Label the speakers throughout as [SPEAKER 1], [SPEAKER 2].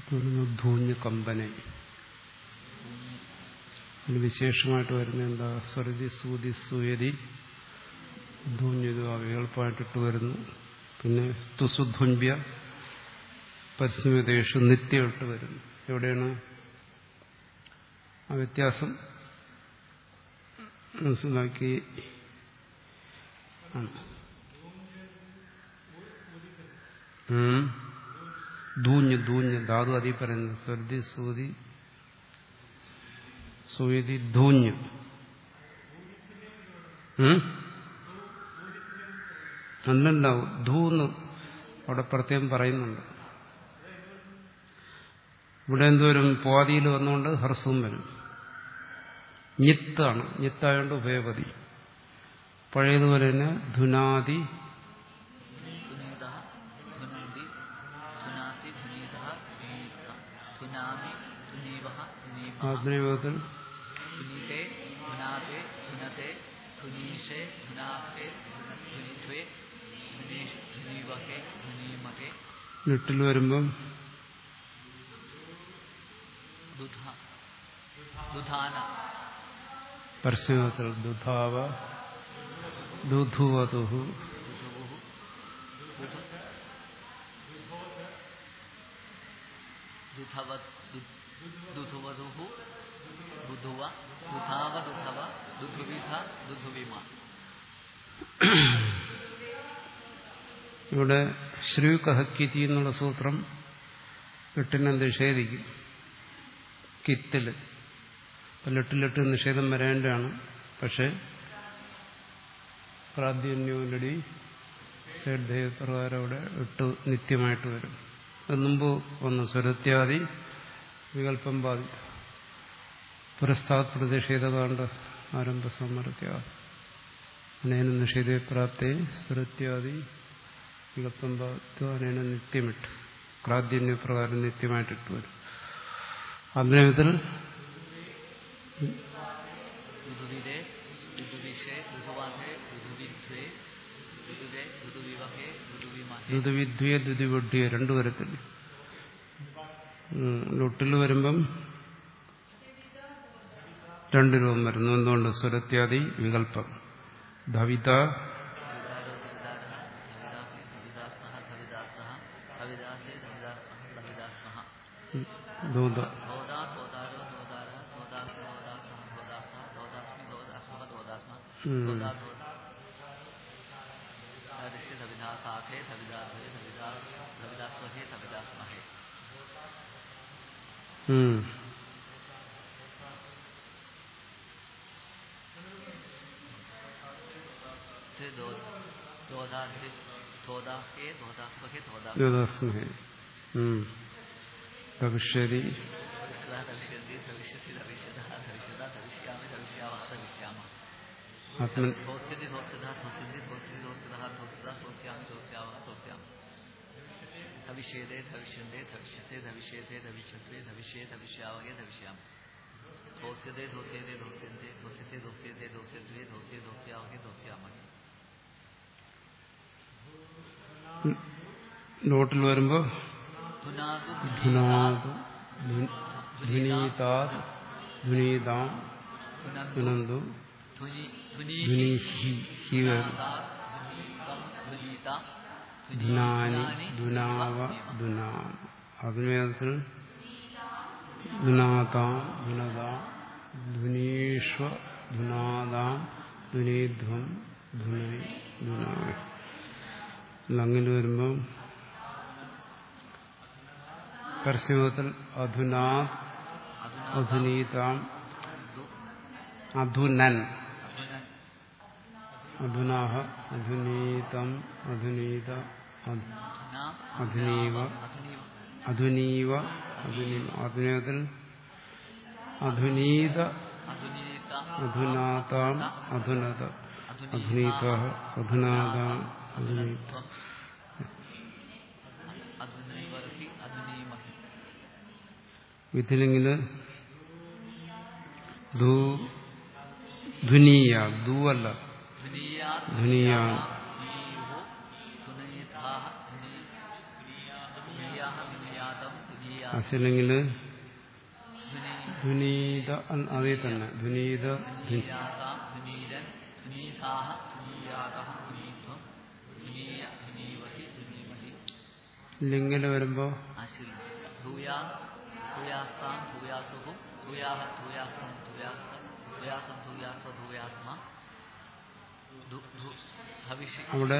[SPEAKER 1] ധൂഞ്ഞ കമ്പനെ അതിന് വിശേഷമായിട്ട് വരുന്ന എന്താ സ്വരതി സൂതി സൂയതി ധൂഞ്ഞത് അവകൽപ്പമായിട്ടിട്ട് വരുന്നു പിന്നെ സ്തുസുധ്വൻഭ്യ പരിസ്മിതേഷു നിത്യമായിട്ട് വരുന്നു എവിടെയാണ് ആ വ്യത്യാസം മനസ്സിലാക്കി ആണ് ധൂഞ്ഞ് ധൂഞ്ഞ് ധാതു അതി പറയുന്നത് സ്വരതി സൂതി സൂയതി ധൂഞ്ഞ് അല്ലല്ല ധൂന്ന് അവിടെ പ്രത്യേകം പറയുന്നുണ്ട് ഇവിടെ എന്തോരും പോതിയിൽ വന്നുകൊണ്ട് ഹർസവും വരും ഞിത്താണ് ഞിത്തായോണ്ട് ഉഭയപതി പഴയതുപോലെ തന്നെ ധുനാദി ആത്മനിയോഗത്തിൽ
[SPEAKER 2] ധുനീതേ ധുനാതേ ധുനതേ ധുനീഷേ ധുനാസേ ധുനിധ്വേ ധുനീഷ് ധുനീവഹേ ധുനീമഹേ
[SPEAKER 1] നെട്ടിൽ വരുമ്പം
[SPEAKER 2] ദുധ ദുധാന
[SPEAKER 1] പരസ്യത്തിൽ ദുധാവ ദുധുവതുഹു
[SPEAKER 2] ദുധുവുഹു ദുധു ദുധവ ദുധുവധുഹു ദുധുവ ദുധാവ ദുധവ ദുധുവിധ ദുധുവിമ
[SPEAKER 1] ഇവിടെ ശ്രീകഹക്കിത്തി എന്നുള്ള സൂത്രം എട്ടിനെ നിഷേധിക്കും കിത്തില് ലെട്ടിലെട്ട് നിഷേധം വരേണ്ടതാണ് പക്ഷെ പ്രാധാന്യോലടി ശ്രദ്ധേയപ്രകാരം അവിടെ എട്ട് നിത്യമായിട്ട് വരും അത് മുമ്പ് വന്നു സ്വരത്യാദി വികല്പം ബാധി പുരസ്താത് പ്രതിഷേധകാണ്ട ആരംഭ സമർത്ഥ്യ അനേന നിഷേധേ പ്രാപ്തേ സ്വരത്യാദി വികല്പം ബാധിത്വ അനേന നിത്യമിട്ട് പ്രാധാന്യപ്രകാരം നിത്യമായിട്ട് ഇട്ട് വരും അഭിനയത്തിൽ
[SPEAKER 2] ദുധുവിരേ ദുധുവിഷേ ദുധുവാഹേ ദുധുവിധ്വേ ദുധുവേ ദുധുവിവഹേ ദുധുവിമഹേ
[SPEAKER 1] ദ്വിദ്വിയ ദ്വിതിവഡ്യ രണ്ടു തരത്തിൽ ലൊട്ടിൽ വരുമ്പം രണ്ട് രൂപം വരുന്നു എന്തുകൊണ്ട് സ്വരത്യാദി വികല്പം ധവിത ദൂത ഉം. ഉം. ദ്യോതാസ്മഹേ ഉം. ഭവിഷ്യതി ആത്മൻ
[SPEAKER 2] ധോസ്യതി ധോസ്യത ധോസ്യന്തി ധോസ്യതി ധോസ്യത ധോസ്യത ധോസ്യാമി ധോസ്യാവ ധോസ്യാമ ധവിഷ്യേതേ ധവിഷ്യന്തേ ധവിഷ്യസേ ധവിഷ്യേതേ ധവിഷ്യത്വേ ധവിഷ്യേ ധവിഷ്യാവഹേ ധവിഷ്യാമ ധോസ്യതേ ധോസ്യതേ ധോസ്യന്തേ ധോസ്യത്തെ ധോസ്യതേ ധോസ്യത്വേ ധോസ്യേ ധോസ്യാവഹേ ധോസ്യാമഹേ
[SPEAKER 1] നോട്ടിൽ വരുമ്പോ
[SPEAKER 2] ധുനാദു
[SPEAKER 1] ധുനാദ് ധുനീതാ ധുനീതാം
[SPEAKER 2] ധുനന്തു
[SPEAKER 1] ധുനന്തു
[SPEAKER 2] ധുനി ധുനി
[SPEAKER 1] ധുനീഹി ഹി വരും
[SPEAKER 2] ധുനീത
[SPEAKER 1] ധുനാനി ധുനാവ ധുനാം അഭിനയത്തിൽ ധുനാതാം ധുനതാം ധുനീഷ്വ ധുനാതാം ധുനീധ്വം ധുനൈ ധുനാവ ലങ്ങിൽ വരുമ്പം പരസ്യത്തിൽ അധുനാ അധുനീതാം അധുനൻ അധുനാഹ അധുനീതം അധുനീത അധ്- അധുനീവ അധുനീവ അധുനീവ അഭിനയത്തിൽ അധുനീത
[SPEAKER 2] അധുനീത
[SPEAKER 1] അധുനാതാം അധുനത അധുനീത അധുനാതാം അധുനീത
[SPEAKER 2] അധുനൈവരത്തി അധുനീമഹി
[SPEAKER 1] ഇതിലെങ്കിൽ ധൂ ധുനീയ ധൂവല്ല
[SPEAKER 2] ധുനീയാ
[SPEAKER 1] ധുനീയാ
[SPEAKER 2] ധുനീഹു ധുനീഥാഹ ധുനീ ധുനീയാഹ ധുനീയാതം ധുനീയാ
[SPEAKER 1] ആശയില്ലെങ്കിൽ
[SPEAKER 2] ധ്വനി
[SPEAKER 1] ധ്വനീത അതേ തന്നെ ധ്വനീത ധ്വനി
[SPEAKER 2] ധ്വനീയാതാം ധ്വനീരൻ ധ്വനീസാഹ ധ്വനീയാതഃ ധ്വനീത്വം ധ്വനീയ ധ്വനീവഹി ധ്വനീമഹി
[SPEAKER 1] ലിംഗിൽ വരുമ്പോ
[SPEAKER 2] ആശിൽ ഭൂയാ ഭൂയാസ്താം ഭൂയാസുഹു ഭൂയാഹ ഭൂയാസ്തം ഭൂയാസ്ത ഭൂയാസം ഭൂയാസ്ത ഭൂയാസ്മ ധു- ധു- ഹവിഷി
[SPEAKER 1] അവിടെ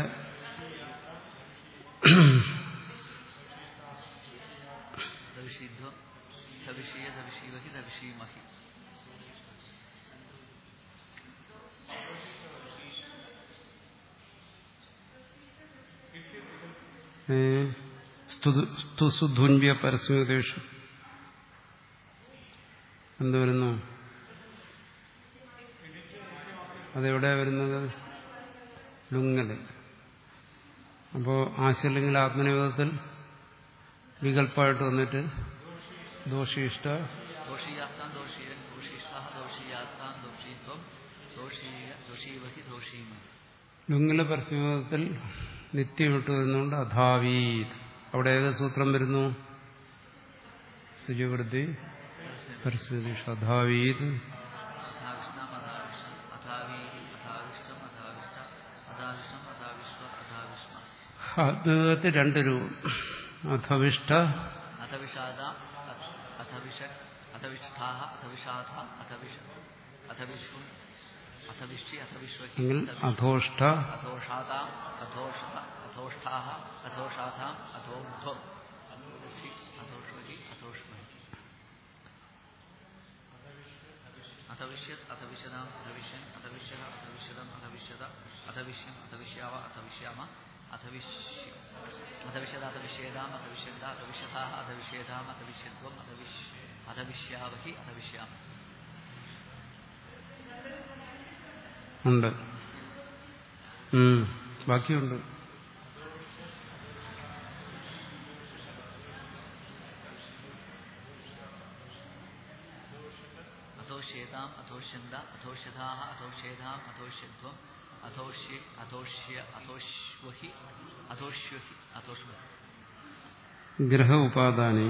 [SPEAKER 2] ധവിഷിധ്വം ധവിഷീയ ധവിഷീവഹി ധവിഷീമഹി
[SPEAKER 1] ഏ, സ്തുതു- സ്തുസുധ്വന്യ പരസ്മേഷു എന്ത് വരുന്നു അതെവിടെ വരുന്നത് ലുങ്ങല് അപ്പോ ആശല്ലെങ്കിൽ ആത്മനിയോഗത്തിൽ വികല്പമായിട്ട് വന്നിട്ട് ദോഷിഷ്ട
[SPEAKER 2] ദോഷീയാസ്താം ദോഷീരൻ ദോഷീഷ്ട ദോഷീയാസ്താം ദോഷീത്വം ദോഷീയ ദോഷീവഹി ധോഷീമഹി
[SPEAKER 1] ലുങ്ങല പരസ്മയോഗത്തിൽ നിത്യമിട്ട് വരുന്നുണ്ട് അധാവീത് അവിടെ ഏത് സൂത്രം വരുന്നു ശുചിവൃത്തി പരസ്മേഷു അധാവീത്
[SPEAKER 2] അഥാവിഷ്ണം അഥാവിഷം അഥാവീഹി അഥാവിഷ്ടം അഥാവിഷ്ട അഥാവിഷം അഥാവിശ്വ അഥാവിഷ്മ
[SPEAKER 1] ആത്മയോഗത്തിൽ രണ്ട് രൂപം അഥവിഷ്ട
[SPEAKER 2] അഥവിഷാദ അഥവിഷ അഥവിഷ്ഠാഹ അഥവിഷാധ അഥവിഷ അഥവിഷ്വം അഥവിഷ്ടി അഥവിശ്വഹി
[SPEAKER 1] എങ്കിൽ അധോഷ്ട
[SPEAKER 2] അഥോഷാത അഥോഷ അഥോഷ്ഠാഹ അഥോഷാഥാം അഥോധ്വം അഥോഷി അഥോഷ്വഹി അഥോഷ്മഹി അഥവിഷ്യത് അഥവിശദാം അഥവിഷ്യൻ അഥവിഷ്യത അഥവിശദം അഥവിഷ്യത അഥവിഷ്യം അഥവിഷ്യാവ അഥവിഷ്യാമ അഥവിഷ്യ അഥവിശദ അഥവിഷേദാം അഥവിഷ്യന്ത അഥവിശതാഹ അഥവിഷേദാം അഥവിഷ്യത്വം അഥവിഷ് അഥവിഷ്യാവഹി അഥവിഷ്യാമ
[SPEAKER 1] ഉണ്ട് ഉം. ബാക്കിയുണ്ട്
[SPEAKER 2] അഥോഷ്യേതാം അഥോഷ്യന്ത അഥോഷ്യതാഹ അഥോഷ്യേതാം അഥോഷ്യത്വം അഥോഷ്യ അഥോഷ്യ അഥോഷ്വഹി അഥോഷ്വഹി അഥോഷ്മഹി
[SPEAKER 1] ഗ്രഹ ഉപാദാനി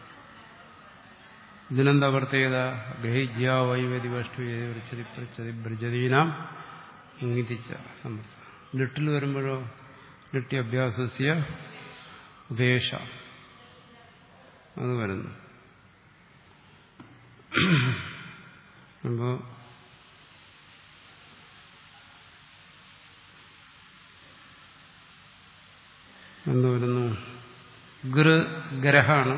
[SPEAKER 1] ഇതിനെന്താ പ്രത്യേകത ഗ്രഹിജ്യ വൈവതി വഷ്ടു വൃച്ചതി പൃച്ചതി ബ്രജതീനാം ഇങ്ങിതിച്ച സമർത്ഥ ലിട്ടിൽ വരുമ്പോഴോ ലിട്ടി അഭ്യാസസ്യ ഉപേക്ഷ അത് വരുന്നു അപ്പോ എന്ത് വരുന്നു ഗൃ ഗ്രഹാണ്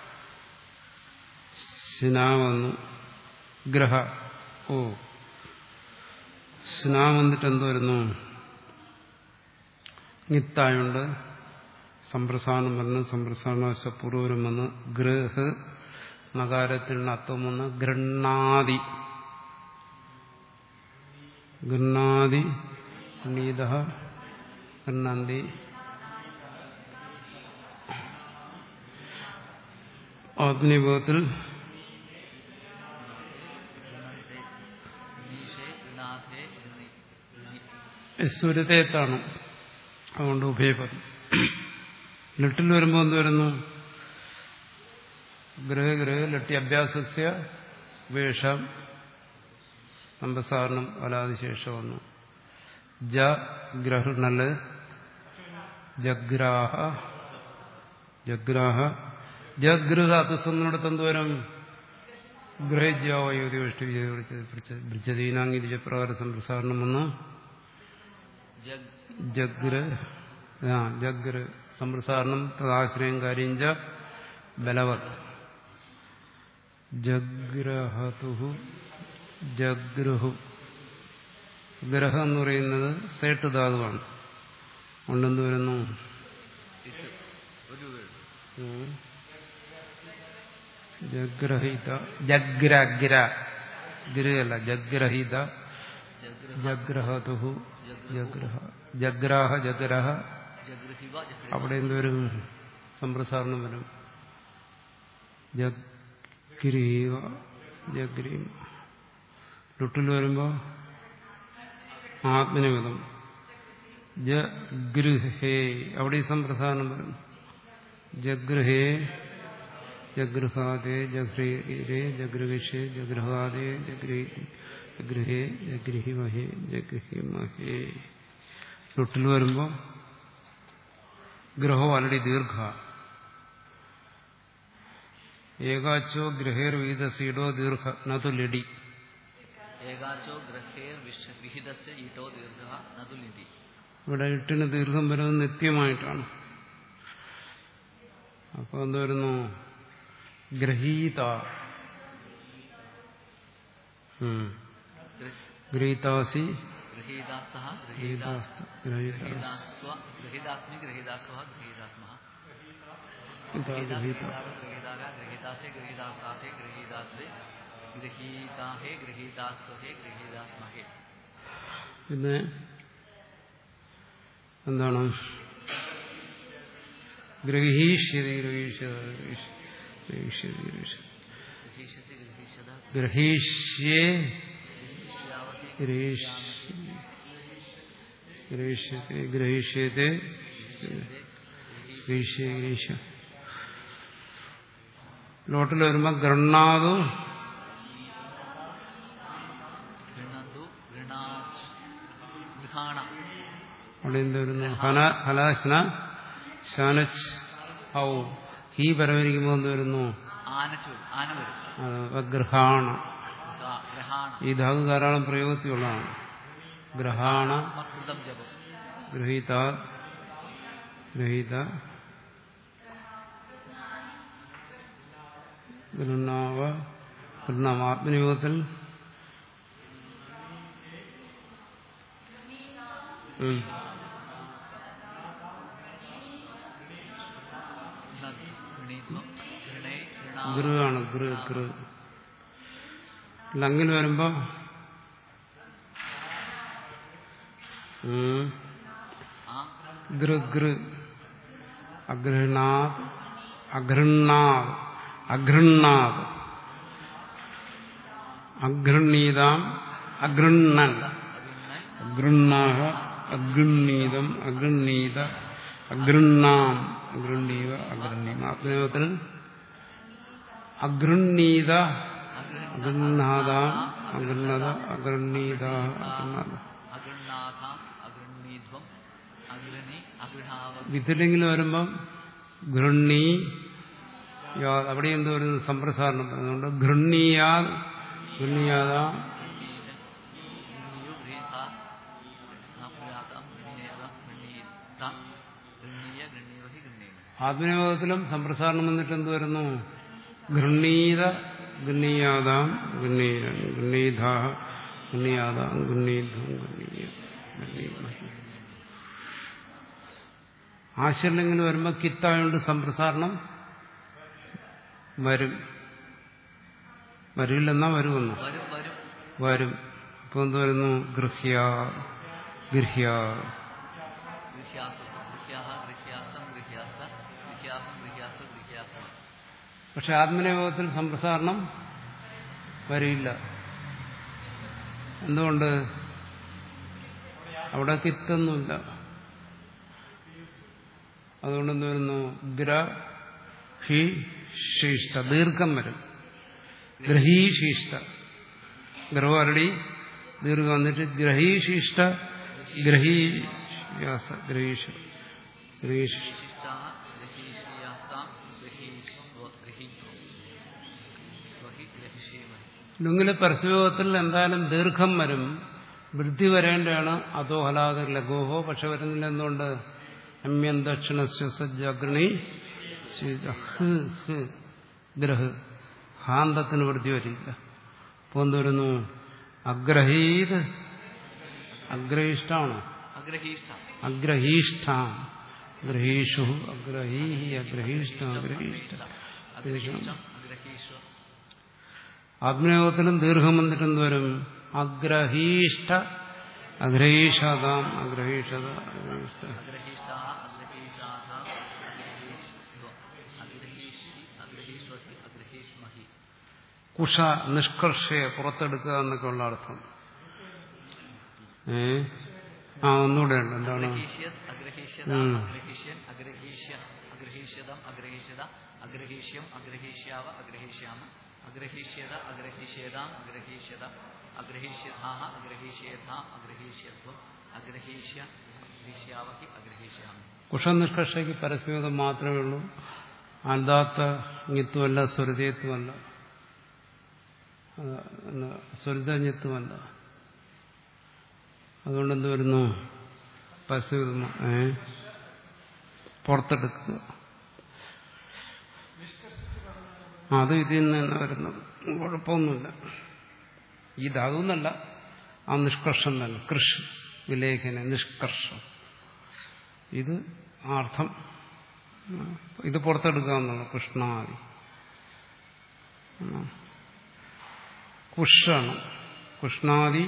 [SPEAKER 1] സ്നാ വന്നു ഗ്രഹ ഓ സ്നാ വന്നിട്ട് എന്ത് വരുന്നു നിത്തായുണ്ട് സമ്പ്രസാരണം വന്ന് സമ്പ്രസാരണ പൂർവ്വം വന്ന് ഗൃഹ് നഗാരത്തിൽ അത്വം വന്ന് ഗൃണ്ണാതി ഗൃണ്ണാതി നീത ഗൃണ്ണന്തി ആത്മീയഭവത്തിൽ
[SPEAKER 2] ഗൃണന്തെ ഗൃണീഷേ ഗൃണാഥേ ഗൃണി
[SPEAKER 1] സ്വരത്തേത്താണ് അതുകൊണ്ട് ഉഭയപദം ലിട്ടിൽ വരുമ്പോൾ എന്ത് വരുന്നു ഗൃഹ ഗൃഹ ലട്ടി അഭ്യാസസ്യ വേഷം സമ്പസാരണം വലാതിശേഷം വന്നു ജ ഗ്രഹണല് ജഗ്രാഹ ജഗ്രാഹ ജഗൃഹ അത്തസ്വന്നിടത്ത് എന്തുവരും ഗ്രഹജ്യാവയോതി വിഷ്ണു വിജയ ബ്രിജദീനാംഗി പ്രകാര സമ്പ്രസാരണം വന്നു
[SPEAKER 2] ജഗ്
[SPEAKER 1] ജഗ്ര ആ ജഗ്ര സമ്പ്രസാരണം തദാശ്രയം കാര്യഞ്ച ബലവത് ജഗ്രഹതു ജഗ്രഹു ഗ്രഹം എന്ന് പറയുന്നത് സേട്ട് ധാതുവാണ് കൊണ്ടെന്ത് വരുന്നു
[SPEAKER 2] ഇട്ട് ഒരു വീട്
[SPEAKER 1] ഉം. ജഗ്രഹിത ജഗ്രഗ്ര ഗിരയല്ല ജഗ്രഹിത
[SPEAKER 2] ജഗൃഹ
[SPEAKER 1] ജഗ്രഹതു ജഗ്രഹ ജഗ്രാഹ ജഗ്രഹ
[SPEAKER 2] ജഗൃഹിവ ജഗൃഹ
[SPEAKER 1] അവിടെ എന്തുവരും സമ്പ്രസാരണം വരും ജഗ്രീവ ജഗ്രീം ലുട്ടിൽ വരുമ്പോ ആത്മനിമിതം ജഗൃഹേ അവിടെ ഈ സമ്പ്രസാരണം വരുന്നു ജഗൃഹേ ജഗൃഹാദേ ജഗൃഹേ ജഗൃഹിഷേ ജഗൃഹാദേ ജഗൃഹേ ജഗൃഹേ ജഗൃഹിമഹേ ജഗൃഹിമഹേ തൊട്ടിൽ വരുമ്പോൾ ഗ്രഹോ അല്ലടി ദീർഘ ഏകാച്ചോ ഗ്രഹേർ വീതസീഡോ ദീർഘ നതു ലഡി
[SPEAKER 2] ഏകാച്ചോ ഗ്രഹേർ വിഷ- വിഹിതസ്യ ഈട്ടോ ദീർഘ നതുലിതി
[SPEAKER 1] ഇവിടെ ഇട്ടിന് ദീർഘം വരുന്നത് നിത്യമായിട്ടാണ് അപ്പൊ എന്ത് വരുന്നു ഗ്രഹീത ഉം. ഗ്രഹീതാസി
[SPEAKER 2] ഗൃഹീതാസ്തഃ
[SPEAKER 1] ഗ്രഹീതാസ്ത
[SPEAKER 2] ഗൃഹീതാസ്
[SPEAKER 1] ഗ്രഹീതാസ്
[SPEAKER 2] ഗൃഹീതാസ്വ ഗൃഹീതാസ്മി ഗൃഹീതാസ്വ ഗൃഹീതാസ്മഃ
[SPEAKER 1] ഇതാ ഗ്രഹീത
[SPEAKER 2] ഗൃഹീതാക ഗൃഹീതാസേ ഗൃഹീതാസാസേ ഗൃഹീതാസ്വേ ഗൃഹീതാഹേ ഗൃഹീതാസ്വഹേ ഗൃഹീതാസ്മഹേ
[SPEAKER 1] പിന്നെ എന്താണ് ഗ്രഹീഷ്യതി ഗ്രഹീഷ്യത ഗ്രഹീഷ്യതി ഗ്രഹീഷ്യതി
[SPEAKER 2] ഗൃഹീഷ്യസി ഗൃഹീഷത
[SPEAKER 1] ഗ്രഹീഷ്യേ
[SPEAKER 2] ഗൃഹീഷ്യാവഹേ
[SPEAKER 1] ഗ്രഹീഷ്യ ഗ്രഹീഷ്യത്തെ ഗ്രഹീഷ്യത്തെ ഗ്രഹീഷ്യ ഗ്രഹീഷ്യ ലോട്ടിൽ വരുമ്പോ ഗൃണ്ണാതു
[SPEAKER 2] ഗൃണന്തു ഗൃണാ ഗൃഹാണ
[SPEAKER 1] അവിടെ എന്ത് വരുന്നു ഹന ഹലാസ്ന ശാനച്ച് ഔ ഹീ പരവരിക്കുമ്പോൾ എന്ത് വരുന്നു
[SPEAKER 2] ആനച്ചു വരും ആന വരും
[SPEAKER 1] അത് ഗൃഹാണ
[SPEAKER 2] ഗൃഹ- ഗ്രഹാണ
[SPEAKER 1] ഈ ധാതു ധാരാളം പ്രയോഗത്തിലുള്ളതാണ് ഗ്രഹാണ
[SPEAKER 2] മത്കൃതം ജപം
[SPEAKER 1] ഗ്രഹീത ഗ്രഹീത ഗൃണാവ ഗൃണാം ആത്മനിയോഗത്തിൽ ഉം.
[SPEAKER 2] ഗൃണ- ഗൃണീത്വം ഗൃണേ ഗൃണാ
[SPEAKER 1] ഗൃ ആണ് ഗൃ ഗൃ ലങ്ങിൽ വരുമ്പോ ഉം.
[SPEAKER 2] ആ
[SPEAKER 1] ഗൃ ഗൃ അഗൃഹണാത് അഗൃണ്ണാത് അഗൃണ്ണാത് അഗൃണ്ണീതാം അഗൃണ്ണൻ
[SPEAKER 2] അതിന്
[SPEAKER 1] അഗൃണ്ണാഹ അഗൃണ്ണീതം അഗൃണ്ണീത അഗൃണ്ണാം അഗൃണ്ണീവ അഗൃണ്ണീമ ആത്മയോഗത്തിൽ അഗൃണ്ണീത അഗൃണ്ണാതാം അഗൃണ്ണത അഗൃണ്ണീത അഗൃണ്ണത
[SPEAKER 2] അഗൃണ്ണാഥാം അഗൃണ്ണീധ്വം അഗൃണി അഗൃഹാവ
[SPEAKER 1] വിത്തിലെങ്കിലും വരുമ്പം ഗൃണ്ണീ യാ- അവിടെ എന്ത് വരുന്നു സമ്പ്രസാരണം അതുകൊണ്ട് ഗൃണ്ണീയാ ഗൃണ്ണീയാതാ
[SPEAKER 2] ഗൃണ്യു ഗൃഹീത ഗൃഹാതാം ഗൃണ്യേവ ഗൃണ്ണീതാം ഗൃണ്ണീയ ഗൃണ്ണീവഹി ഗൃണ്ണീവ
[SPEAKER 1] ആത്മനിയോഗത്തിലും സമ്പ്രസാരണം വന്നിട്ട് എന്ത് വരുന്നു ഗൃണ്ണീത ഗൃണ്ണീയാതാം ഗൃണ്ണീരൻ ഗൃണ്ണീധാ ഗൃണ്ണീയാതാം ഗൃണ്ണീധം ഗൃണ്ണീയ ഗൃണ്ണീമഹി ആശയമില്ലെങ്കിലും വരുമ്പോൾ കിത്തായോണ്ട് സമ്പ്രസാരണം വരും വരില്ലെന്നാ വരുമെന്നോ
[SPEAKER 2] വരും വരും
[SPEAKER 1] വരും ഇപ്പൊ എന്ത് വരുന്നു ഗൃഹ്യ ഗൃഹ്യ
[SPEAKER 2] ഗൃഹ്യാസം ഗൃഹ്യാഹ ഗൃഹ്യാസം ഗൃഹ്യാസ്ത ഗൃഹ്യാസം ഗൃഹ്യാസ ഗൃഹ്യാസം
[SPEAKER 1] പക്ഷെ ആത്മനിയോഗത്തിൽ സമ്പ്രസാരണം വരില്ല എന്തുകൊണ്ട് അവിടെ കിത്തൊന്നുമില്ല അതുകൊണ്ട് എന്ത് വരുന്നു ഗ്ര ഹി ശിഷ്ട ദീർഘം വരും ഗ്രഹീശിഷ്ട ഗ്രഹോരടി ദീർഘം വന്നിട്ട് ഗ്രഹീശിഷ്ട ഗ്രഹീയാസ ഗ്രഹീഷ ഗ്രഹീഷ
[SPEAKER 2] വിശിഷ്ടാഹ ഗൃഹീഷ്യാസ്താം ഗൃഹീഷ്വ ഗൃഹീത്വം വഹി ഗ്രഹിഷേമഹി
[SPEAKER 1] ലുങ്ങിലെ പരസ്യയോഗത്തിൽ എന്തായാലും ദീർഘം വരും വൃദ്ധി വരേണ്ടതാണ് അതോ ഹലാദർ ലഘോഹോ പക്ഷെ വരുന്നില്ല എന്തുകൊണ്ട് അമ്യം ദക്ഷിണസ്യ സജ്ജഗ്നി ഗ്രഹ് ഹാന്തത്തിന് വൃദ്ധി വരില്ല അപ്പോൾ എന്ത് വരുന്നു അഗ്രഹീത് അഗ്രഹിഷ്ടാണോ
[SPEAKER 2] അഗ്രഹീഷ്ട
[SPEAKER 1] അഗ്രഹീഷ്ഠാം ഗ്രഹീഷു അഗ്രഹീ അഗ്രഹീഷ്ട അഗ്രഹീഷ്ട
[SPEAKER 2] അഗ്രഹീഷ്ടം അഗ്രഹീഷ്വ
[SPEAKER 1] ആത്മയോഗത്തിലും ദീർഘം വന്നിട്ട് എന്തുവരും അഗ്രഹീഷ്ട അഗ്രഹീഷതാം അഗ്രഹീഷത അഗ്രഹീഷ്ട
[SPEAKER 2] അഗ്രഹീഷ്ടാഹ അഗ്രഹീഷാഥാം അഗ്രഹീഷ്വ അഗ്രഹീഷി അഗ്രഹീഷ്വസി അഗ്രഹീഷ്മഹി
[SPEAKER 1] കുഷ നിഷ്കർഷയെ പുറത്തെടുക്കുക എന്നൊക്കെ ഉള്ള അർത്ഥം ഏ ആ ഒന്നുകൂടെ ഉണ്ട് എന്താണ്
[SPEAKER 2] അഗ്രഹീഷ്യത് അഗ്രഹീഷ്യത
[SPEAKER 1] ഉം.
[SPEAKER 2] അഗ്രഹീഷ്യൻ അഗ്രഹീഷ്യ അഗ്രഹീഷ്യതം അഗ്രഹീഷ്യത അഗ്രഹീഷ്യം അഗ്രഹീഷ്യാവ അഗ്രഹീഷ്യാമ അഗ്രഹീഷ്യത അഗ്രഹീഷ്യേതാം അഗ്രഹീഷ്യത അഗ്രഹീഷ്യഥാഹ അഗ്രഹീഷ്യേഥാം അഗ്രഹീഷ്യത്വം അഗ്രഹീഷ്യ അഗ്രഹീഷ്യാവഹി അഗ്രഹീഷ്യാമി
[SPEAKER 1] കുഷനിഷ്കർഷയ്ക്ക് പരസ്യത മാത്രമേ ഉള്ളൂ അന്താത്ത ഞിത്വമല്ല സ്വരിതത്വമല്ല സ്വരിതഞ്ഞിത്വമല്ല അതുകൊണ്ട് എന്ത് വരുന്നു പരസ്യത ഏ പുറത്തെടുക്കുക അത് ഇതിൽ നിന്ന് തന്നെ വരുന്നത് കുഴപ്പമൊന്നുമില്ല ഈ ധാതു എന്നല്ല ആ നിഷ്കർഷം തന്നെ കൃഷി വിലേഖന നിഷ്കർഷം ഇത് ആ അർത്ഥം ഇത് പുറത്തെടുക്കാവുന്നതാണ് കൃഷ്ണാദി കുഷാണ് കൃഷ്ണാദി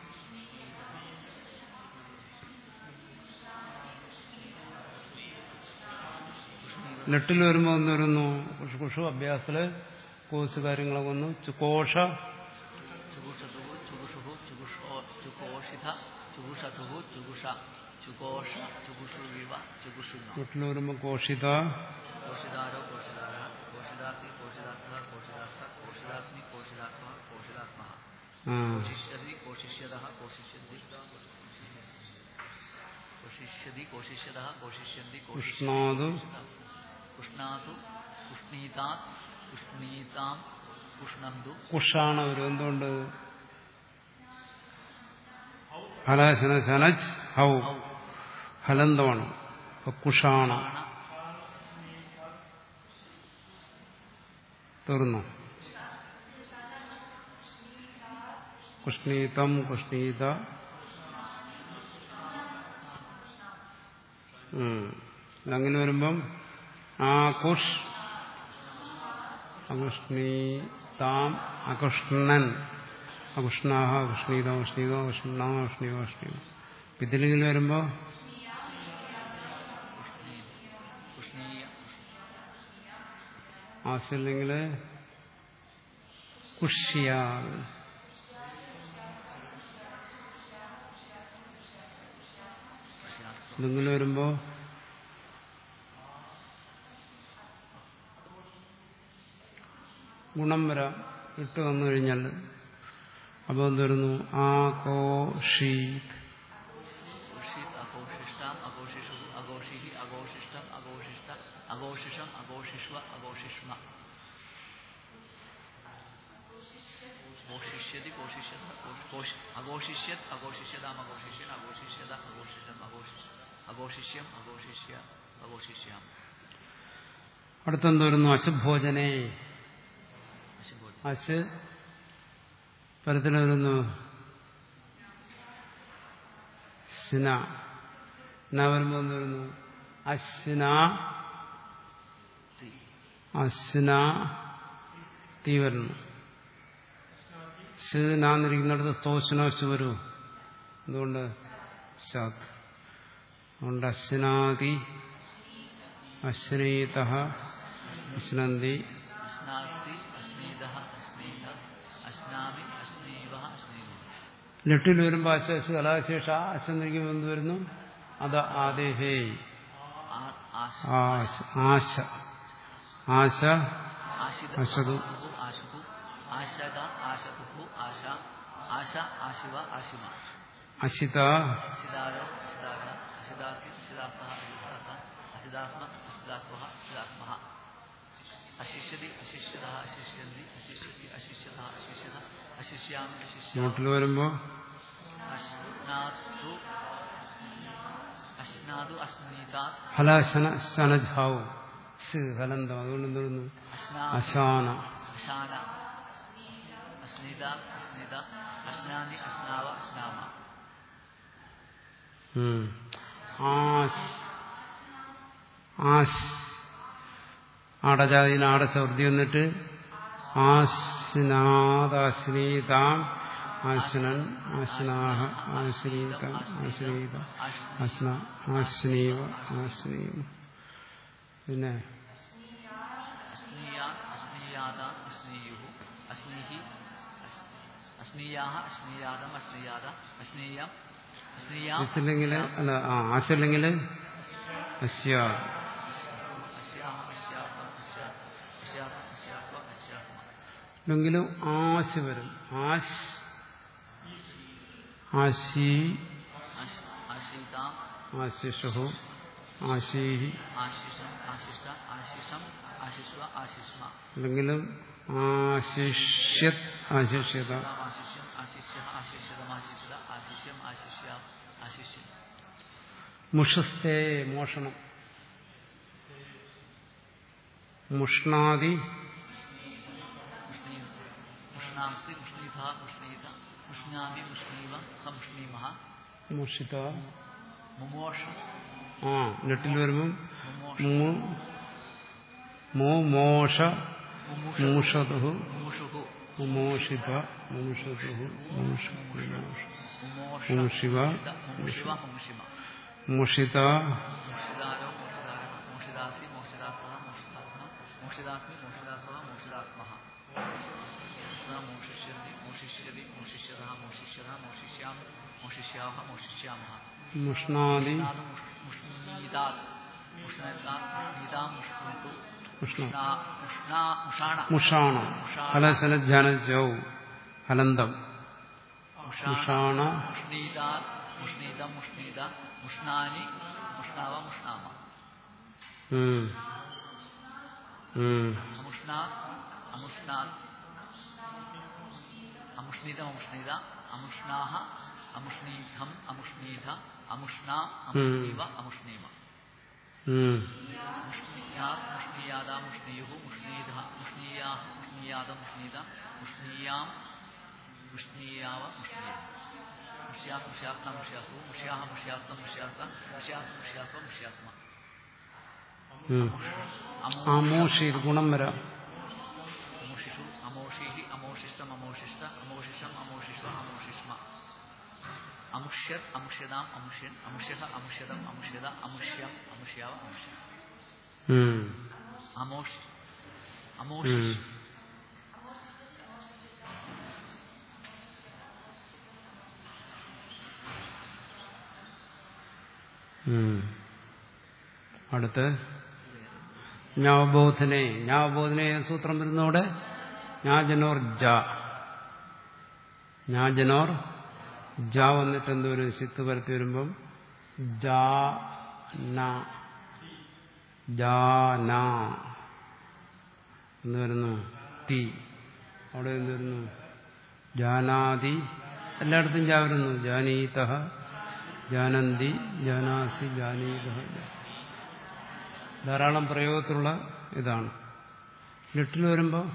[SPEAKER 1] ലെട്ടിൽ വരുമ്പോൾ ഒന്ന് വരുന്നു കുഷു കുഷു അഭ്യാസത്തില് കോഴ്സ് കാര്യങ്ങളൊക്കെ വന്നു കോഷ
[SPEAKER 2] ചുഗുഷതുഹു ചുഗുഷുഹു ചുഗുഷോ ചുകോഷിത ചുഗുഷതുഹു ചുഗുഷ ചുകോഷ ചുഗുഷുവിവ ചുഗുഷുന്ന
[SPEAKER 1] ലെട്ടിൽ വരുമ്പോൾ കോഷിത
[SPEAKER 2] കോഷിതാരോ കോഷിതാര കോഷിതാസി കോഷിതാർത്ഥ കോഷിതാർത്ഥ കോഷിതാസ്മി കോഷിതാത്മ കോഷിതാത്മ
[SPEAKER 1] ആ
[SPEAKER 2] കോശിഷ്യതി കോശിഷ്യത കോശിഷ്യന്തി കോശിഷ്യതി കോശിഷ്യത കോശിഷ്യന്തി
[SPEAKER 1] ഉഷ്ണാതു
[SPEAKER 2] ഉഷ്ണാതു ഉഷ്ണീതാ ഉഷ്ണീതാം ഉഷ്ണന്തു
[SPEAKER 1] കുഷാണ് വരും എന്തുകൊണ്ട് ഹലാശന ശനജ് ഹൗ ഹലന്തമാണ് അപ്പൊ കുഷാണ് തീർന്നു കുഷ്ണീതം കുഷ്ണീത ഉം. അങ്ങനെ വരുമ്പം ആ കുഷ് അകുഷ്ണീതാം അകുഷ്ണൻ അകുഷ്ണാഹ അകുഷ്ണീതോ അകുഷ്ണീതോ അകുഷ്ണാ അകുഷ്ണീയോ അകുഷ്ണീയോ ഇതിലെങ്കിൽ വരുമ്പോ
[SPEAKER 2] ഉഷ്ണീയ
[SPEAKER 1] ആസില്ലെങ്കിൽ കുഷ്യ ഇതെങ്കിലും വരുമ്പോ ഗുണം വരാം ഇട്ട് വന്നു കഴിഞ്ഞാൽ അപ്പോൾ എന്ത് വരുന്നു ആ കോ ഷീ
[SPEAKER 2] ഉഷിത് അഘോഷിഷ്ടാം അഘോഷിഷു അഘോഷിഹി അഘോഷിഷ്ടം അഘോഷിഷ്ട അഘോഷിഷം അഘോഷിഷ്വ അഘോഷിഷ്മ ഘോഷിഷ്യതി ഘോഷിഷ്യത ഘോഷ്- അഘോഷിഷ്യത് അഘോഷിഷ്യതാം അഘോഷിഷ്യൻ അഘോഷിഷ്യത അഘോഷിഷം അഘോഷി അഘോഷിഷ്യം അഘോഷിഷ്യ അഘോഷിഷ്യാം
[SPEAKER 1] അടുത്തെന്ത് വരുന്നു അശുഭോജനേ
[SPEAKER 2] അശുഭോജനം
[SPEAKER 1] അശ് പരത്തിൽ വരുന്നു സിന ന വരുമ്പോൾ എന്ത് വരുന്നു അശ്ന
[SPEAKER 2] തി
[SPEAKER 1] അശ്ന തീ വരുന്നു ശ് നാന്നിരിക്കുന്നിടത്ത് സ്തോഷനോശ് വരൂ എന്തുകൊണ്ട് ശാത് അതുകൊണ്ട് അശ്നാതി അശ്നീത അശ്നന്തി
[SPEAKER 2] അശ്നാസി അശ്നീത അശ്നീത അശ്നാമി അശ്നീവ അശ്നീവ
[SPEAKER 1] ലിട്ടിൽ വരുമ്പോൾ അശേഷ കലാശേഷ അശന്നിരിക്കുമ്പോൾ എന്ത് വരുന്നു അത് ആദേഹേ
[SPEAKER 2] ആ- ആശ
[SPEAKER 1] ആശ ആശ ആശ
[SPEAKER 2] ആശിത
[SPEAKER 1] അശതു.
[SPEAKER 2] ആശുഹു ആശുഹു ആശക ആശതുഹു ആശ ആശ ആശിവ ആശിമ
[SPEAKER 1] അശിത
[SPEAKER 2] അശിതാരോ അശിതാര അശിതാസി അശിതാസ അശിതാസ അശിതാസ്മ അശിതാസ്വഹ അശിതാസ്മഹ അശിഷ്യതി അശിഷ്യത അശിഷ്യന്തി അശിഷ്യസി അശിഷ്യത അശിഷ്യത അശിഷ്യാമി അശിഷ്യാമി
[SPEAKER 1] നോട്ടിൽ വരുമ്പോൾ
[SPEAKER 2] അശ്നാതു അശ്നാതു അശ്നീത
[SPEAKER 1] ഹലാശന ശനജാവും സ് ഹലന്തം അതുകൊണ്ട് എന്ത് വരുന്നു
[SPEAKER 2] അശ്നാ
[SPEAKER 1] അശാന
[SPEAKER 2] അശാന അശ്നീത അശ്നീത അശ്നാനി അശ്നാവ അശ്നാമ
[SPEAKER 1] ഉം. ആശ് ആശ് ആടജാതിന് ആടച്ചവൃത്തി വന്നിട്ട് ആശ്നാദാശ്രീതാം ആശ്നൻ ആശ്നാഹ ആശ്രീതാം ആശ്രീത ആശ്ന ആശ്നീവ ആശ്നീവ പിന്നെ
[SPEAKER 2] അസ്നീയ അസ്നീയാത അസ്നീയുഹു അസ്നീഹി അസ്- അസ്നീയാഹ അസ്നീയാതം അസ്നീയാത അസ്നീയം അസ്നീയാം
[SPEAKER 1] ഇല്ലെങ്കിൽ അല്ല ആ ആശല്ലെങ്കിൽ അസ്യ
[SPEAKER 2] അസ്യാഹ അസ്യാഹ അസ്യ
[SPEAKER 1] എങ്കിലും ആശ് വരും ആശ് ആശി
[SPEAKER 2] आश- आशीताम्
[SPEAKER 1] ആശിഷു ആശീഹി
[SPEAKER 2] आशिषम् आशिष्ट आशिषम् आशिष्व आशिष्म
[SPEAKER 1] അല്ലെങ്കിലും ആശിഷ്യത് ആശിഷ്യത
[SPEAKER 2] आशिष्यम् आशिष्यः आशिष्यतम् आशिष्यत आशिष्यम् आशिष्य आशिष्यम्
[SPEAKER 1] മുഷസ്തേ മോഷണം മുഷ്ണാദി
[SPEAKER 2] मुष्णी मुष्णांसि मुष्णीभः मुष्णीत मुष्णामि मुष्णीव ह मुष्णीमः
[SPEAKER 1] മുഷിത
[SPEAKER 2] मुमोष
[SPEAKER 1] ആ നെട്ടിൽ വരുമ്പം
[SPEAKER 2] मुमोष
[SPEAKER 1] മു മോ മോഷ
[SPEAKER 2] मुमुष
[SPEAKER 1] മൂഷതു
[SPEAKER 2] मुमुषुः
[SPEAKER 1] മുമോഷിത മുമുഷതു മുമുഷ
[SPEAKER 2] मुमोष
[SPEAKER 1] मुमुषिव
[SPEAKER 2] मुमुषिव मुमुषिम
[SPEAKER 1] മുഷിത
[SPEAKER 2] मोक्षिदारो मोक्षिदारः मोक्षिदासि मोक्षिदासः मोक्षिदासः मोक्षिदास्मि मोक्षिदासः मोक्षिदात्मः सः मोक्षिष्यन्ति मोक्षिष्यति मोक्षिष्यतः मोक्षिष्यतः मोक्षिष्यामि मोक्षिष्यावः मोक्षिष्यामः
[SPEAKER 1] മുഷ്ണാദി
[SPEAKER 2] मुष्णादु मुष्णीदात् मुष्णेतात् मुष्णीदां मुष्णितु
[SPEAKER 1] മുഷ്ണ
[SPEAKER 2] मुष्णा मुष्णा मुषाण
[SPEAKER 1] മുഷാണ ഫലസനധ്യാന ചൗ ഹലന്തം
[SPEAKER 2] मुषाण
[SPEAKER 1] മുഷാണ
[SPEAKER 2] मुष्णीदात् मुष्णीदं मुष्णीद मुष्णानि मुष्णाव मुष्णाम
[SPEAKER 1] ഉം. ഉം.
[SPEAKER 2] അമുഷ്ണാ അമുഷ്ണാൻ അമുഷ്ണീതം അമുഷ്ണീത അമുഷ്ണാഹ അമുഷ്ണീധം അമുഷ്ണീധ അമുഷ്ണ അമുഷ്ണീവ അമുഷ്ണീമ
[SPEAKER 1] ഉം.
[SPEAKER 2] മുഷ്ണീയാത് മുഷ്ണീയാദ മുഷ്ണീയുഹു മുഷ്ണീധ മുഷ്ണീയാ മുഷ്ണീയാദ മുഷ്ണീത മുഷ്ണീയാം മുഷ്ണീയാവ മുഷ്ണീയ മുഷ്യാ മുഷ്യാസ്ന മുഷ്യാസു മുഷ്യാഹ മുഷ്യാസ്ത മുഷ്യാസ മുഷ്യാസ് മുഷ്യാസോ മുഷ്യാസ്മ
[SPEAKER 1] ഉം. ആമോഷി ഗുണം വരാം
[SPEAKER 2] അമോഷിഷു അമോഷിഹി അമോഷിഷ്ടം അമോഷിഷ്ട അമോഷിഷം അമോഷിഷ അമോഷിഷ്മ അമുഷ്യത് അമുഷ്യതാം അമുഷ്യൻ അമുഷ്യഹ അമുഷ്യതം അമുഷ്യത അമുഷ്യം അമുഷ്യാവ അമുഷ്യ
[SPEAKER 1] ഉം.
[SPEAKER 2] അമോഷ്
[SPEAKER 1] ഉം.
[SPEAKER 2] അമോഷിഷ്
[SPEAKER 1] ഉം. അടുത്ത് ഞാവബോധനെ ഞാവബോധനെ സൂത്രം വരുന്നവിടെ ഞാജനോർ ജ ഞാജനോർ ജ വന്നിട്ട് എന്ത് വരും സിത്ത് പരത്തി വരുമ്പം ജാ ന ജാന എന്ന് വരുന്നു തി അവിടെ എന്ത് വരുന്നു ജാനാതി എല്ലായിടത്തും ജാ വരുന്നു ജാനീത ജാനന്തി ജാനാസി ജാനീത ധാരാളം പ്രയോഗത്തിലുള്ള ഇതാണ് ലിട്ടിൽ വരുമ്പോൾ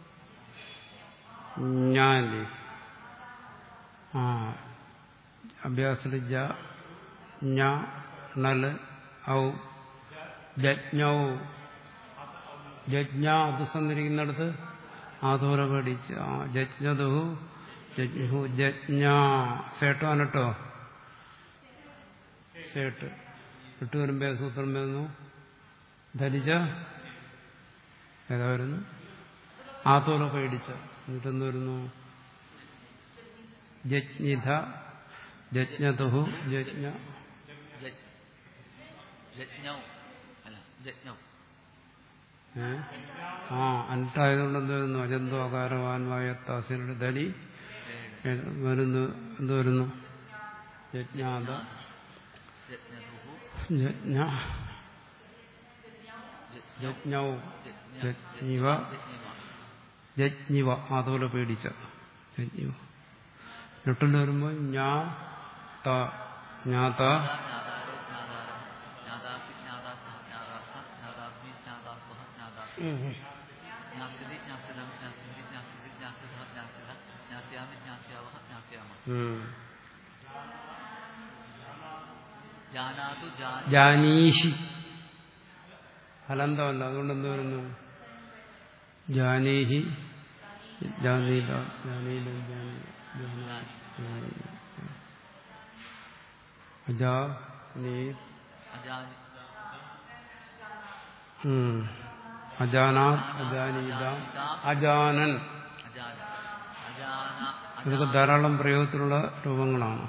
[SPEAKER 1] ഞാനില്ലേ ആ അഭ്യാസത്തിൽ ജ ഞ നല് ഔ ജജ്ഞൗ ജജ്ഞ അത് സന്നിരിക്കുന്നിടത്ത് ആതോര പഠിച്ച് ആ ജജ്ഞതുഹു ജജ്ഞു ജജ്ഞ സേട്ടോ അനട്ടോ സേട്ട് ഇട്ട് വരുമ്പോ സൂത്രം വരുന്നു ധരിച്ച ഏതാ വരുന്നു ആതോല പേടിച്ച എന്നിട്ടെന്ത് വരുന്നു ജജ്ഞിധ ജജ്ഞതുഹു ജജ്ഞ
[SPEAKER 2] ജ- ജജ്ഞൗ അല്ല ജജ്ഞൗ
[SPEAKER 1] ഏ? ആ അൻട്ടായതുകൊണ്ട് എന്ത് വരുന്നു അജന്തോ അകാരവാൻമായ താസിനുടെ ധരി
[SPEAKER 2] ഏഴ്
[SPEAKER 1] വരുന്നു എന്ത് വരുന്നു യജ്ഞാത
[SPEAKER 2] ജജ്ഞതുഹു
[SPEAKER 1] യജ്ഞ
[SPEAKER 2] ജജ്ഞൗ
[SPEAKER 1] യജ്ഞൗ
[SPEAKER 2] ജജ്ഞ
[SPEAKER 1] യജ്ഞിവ
[SPEAKER 2] ജജ്ഞിവ
[SPEAKER 1] യജ്ഞിവ അതുപോലെ പേടിച്ച യജ്ഞിവ ലിട്ടിൽ വരുമ്പോൾ ഞാ ത ജ്ഞാത
[SPEAKER 2] ജ്ഞാതാരോ ജ്ഞാതാരം ജ്ഞാതാപി ജ്ഞാതാസഹ ജ്ഞാതാസ ജ്ഞാതാസ്മി ജ്ഞാതാസ്വഹ ജ്ഞാതാസ്മി ജ്ഞാസ്യതി ജ്ഞാസ്യതാം ജ്ഞാസ്യന്തി ജ്ഞാസ്യതി ജ്ഞാസ്യതഃ ജ്ഞാസ്യത ജ്ഞാസ്യാമി ജ്ഞാസ്യാവഹ ജ്ഞാസ്യാമ
[SPEAKER 1] ഉം.
[SPEAKER 2] ജാനാതു ജാന
[SPEAKER 1] ജാനീഷി ഫലന്തമല്ല അതുകൊണ്ട് എന്ത് വരുന്നു ജാനീഹി ജാനീല ജാനീല ജാനീ ജാനാ അജാ നീ
[SPEAKER 2] അജാനി
[SPEAKER 1] ഉം. അജാനാത് അജാനീത അജാനൻ
[SPEAKER 2] അജാന അജാന
[SPEAKER 1] ഇതൊക്കെ ധാരാളം പ്രയോഗത്തിലുള്ള രൂപങ്ങളാണ്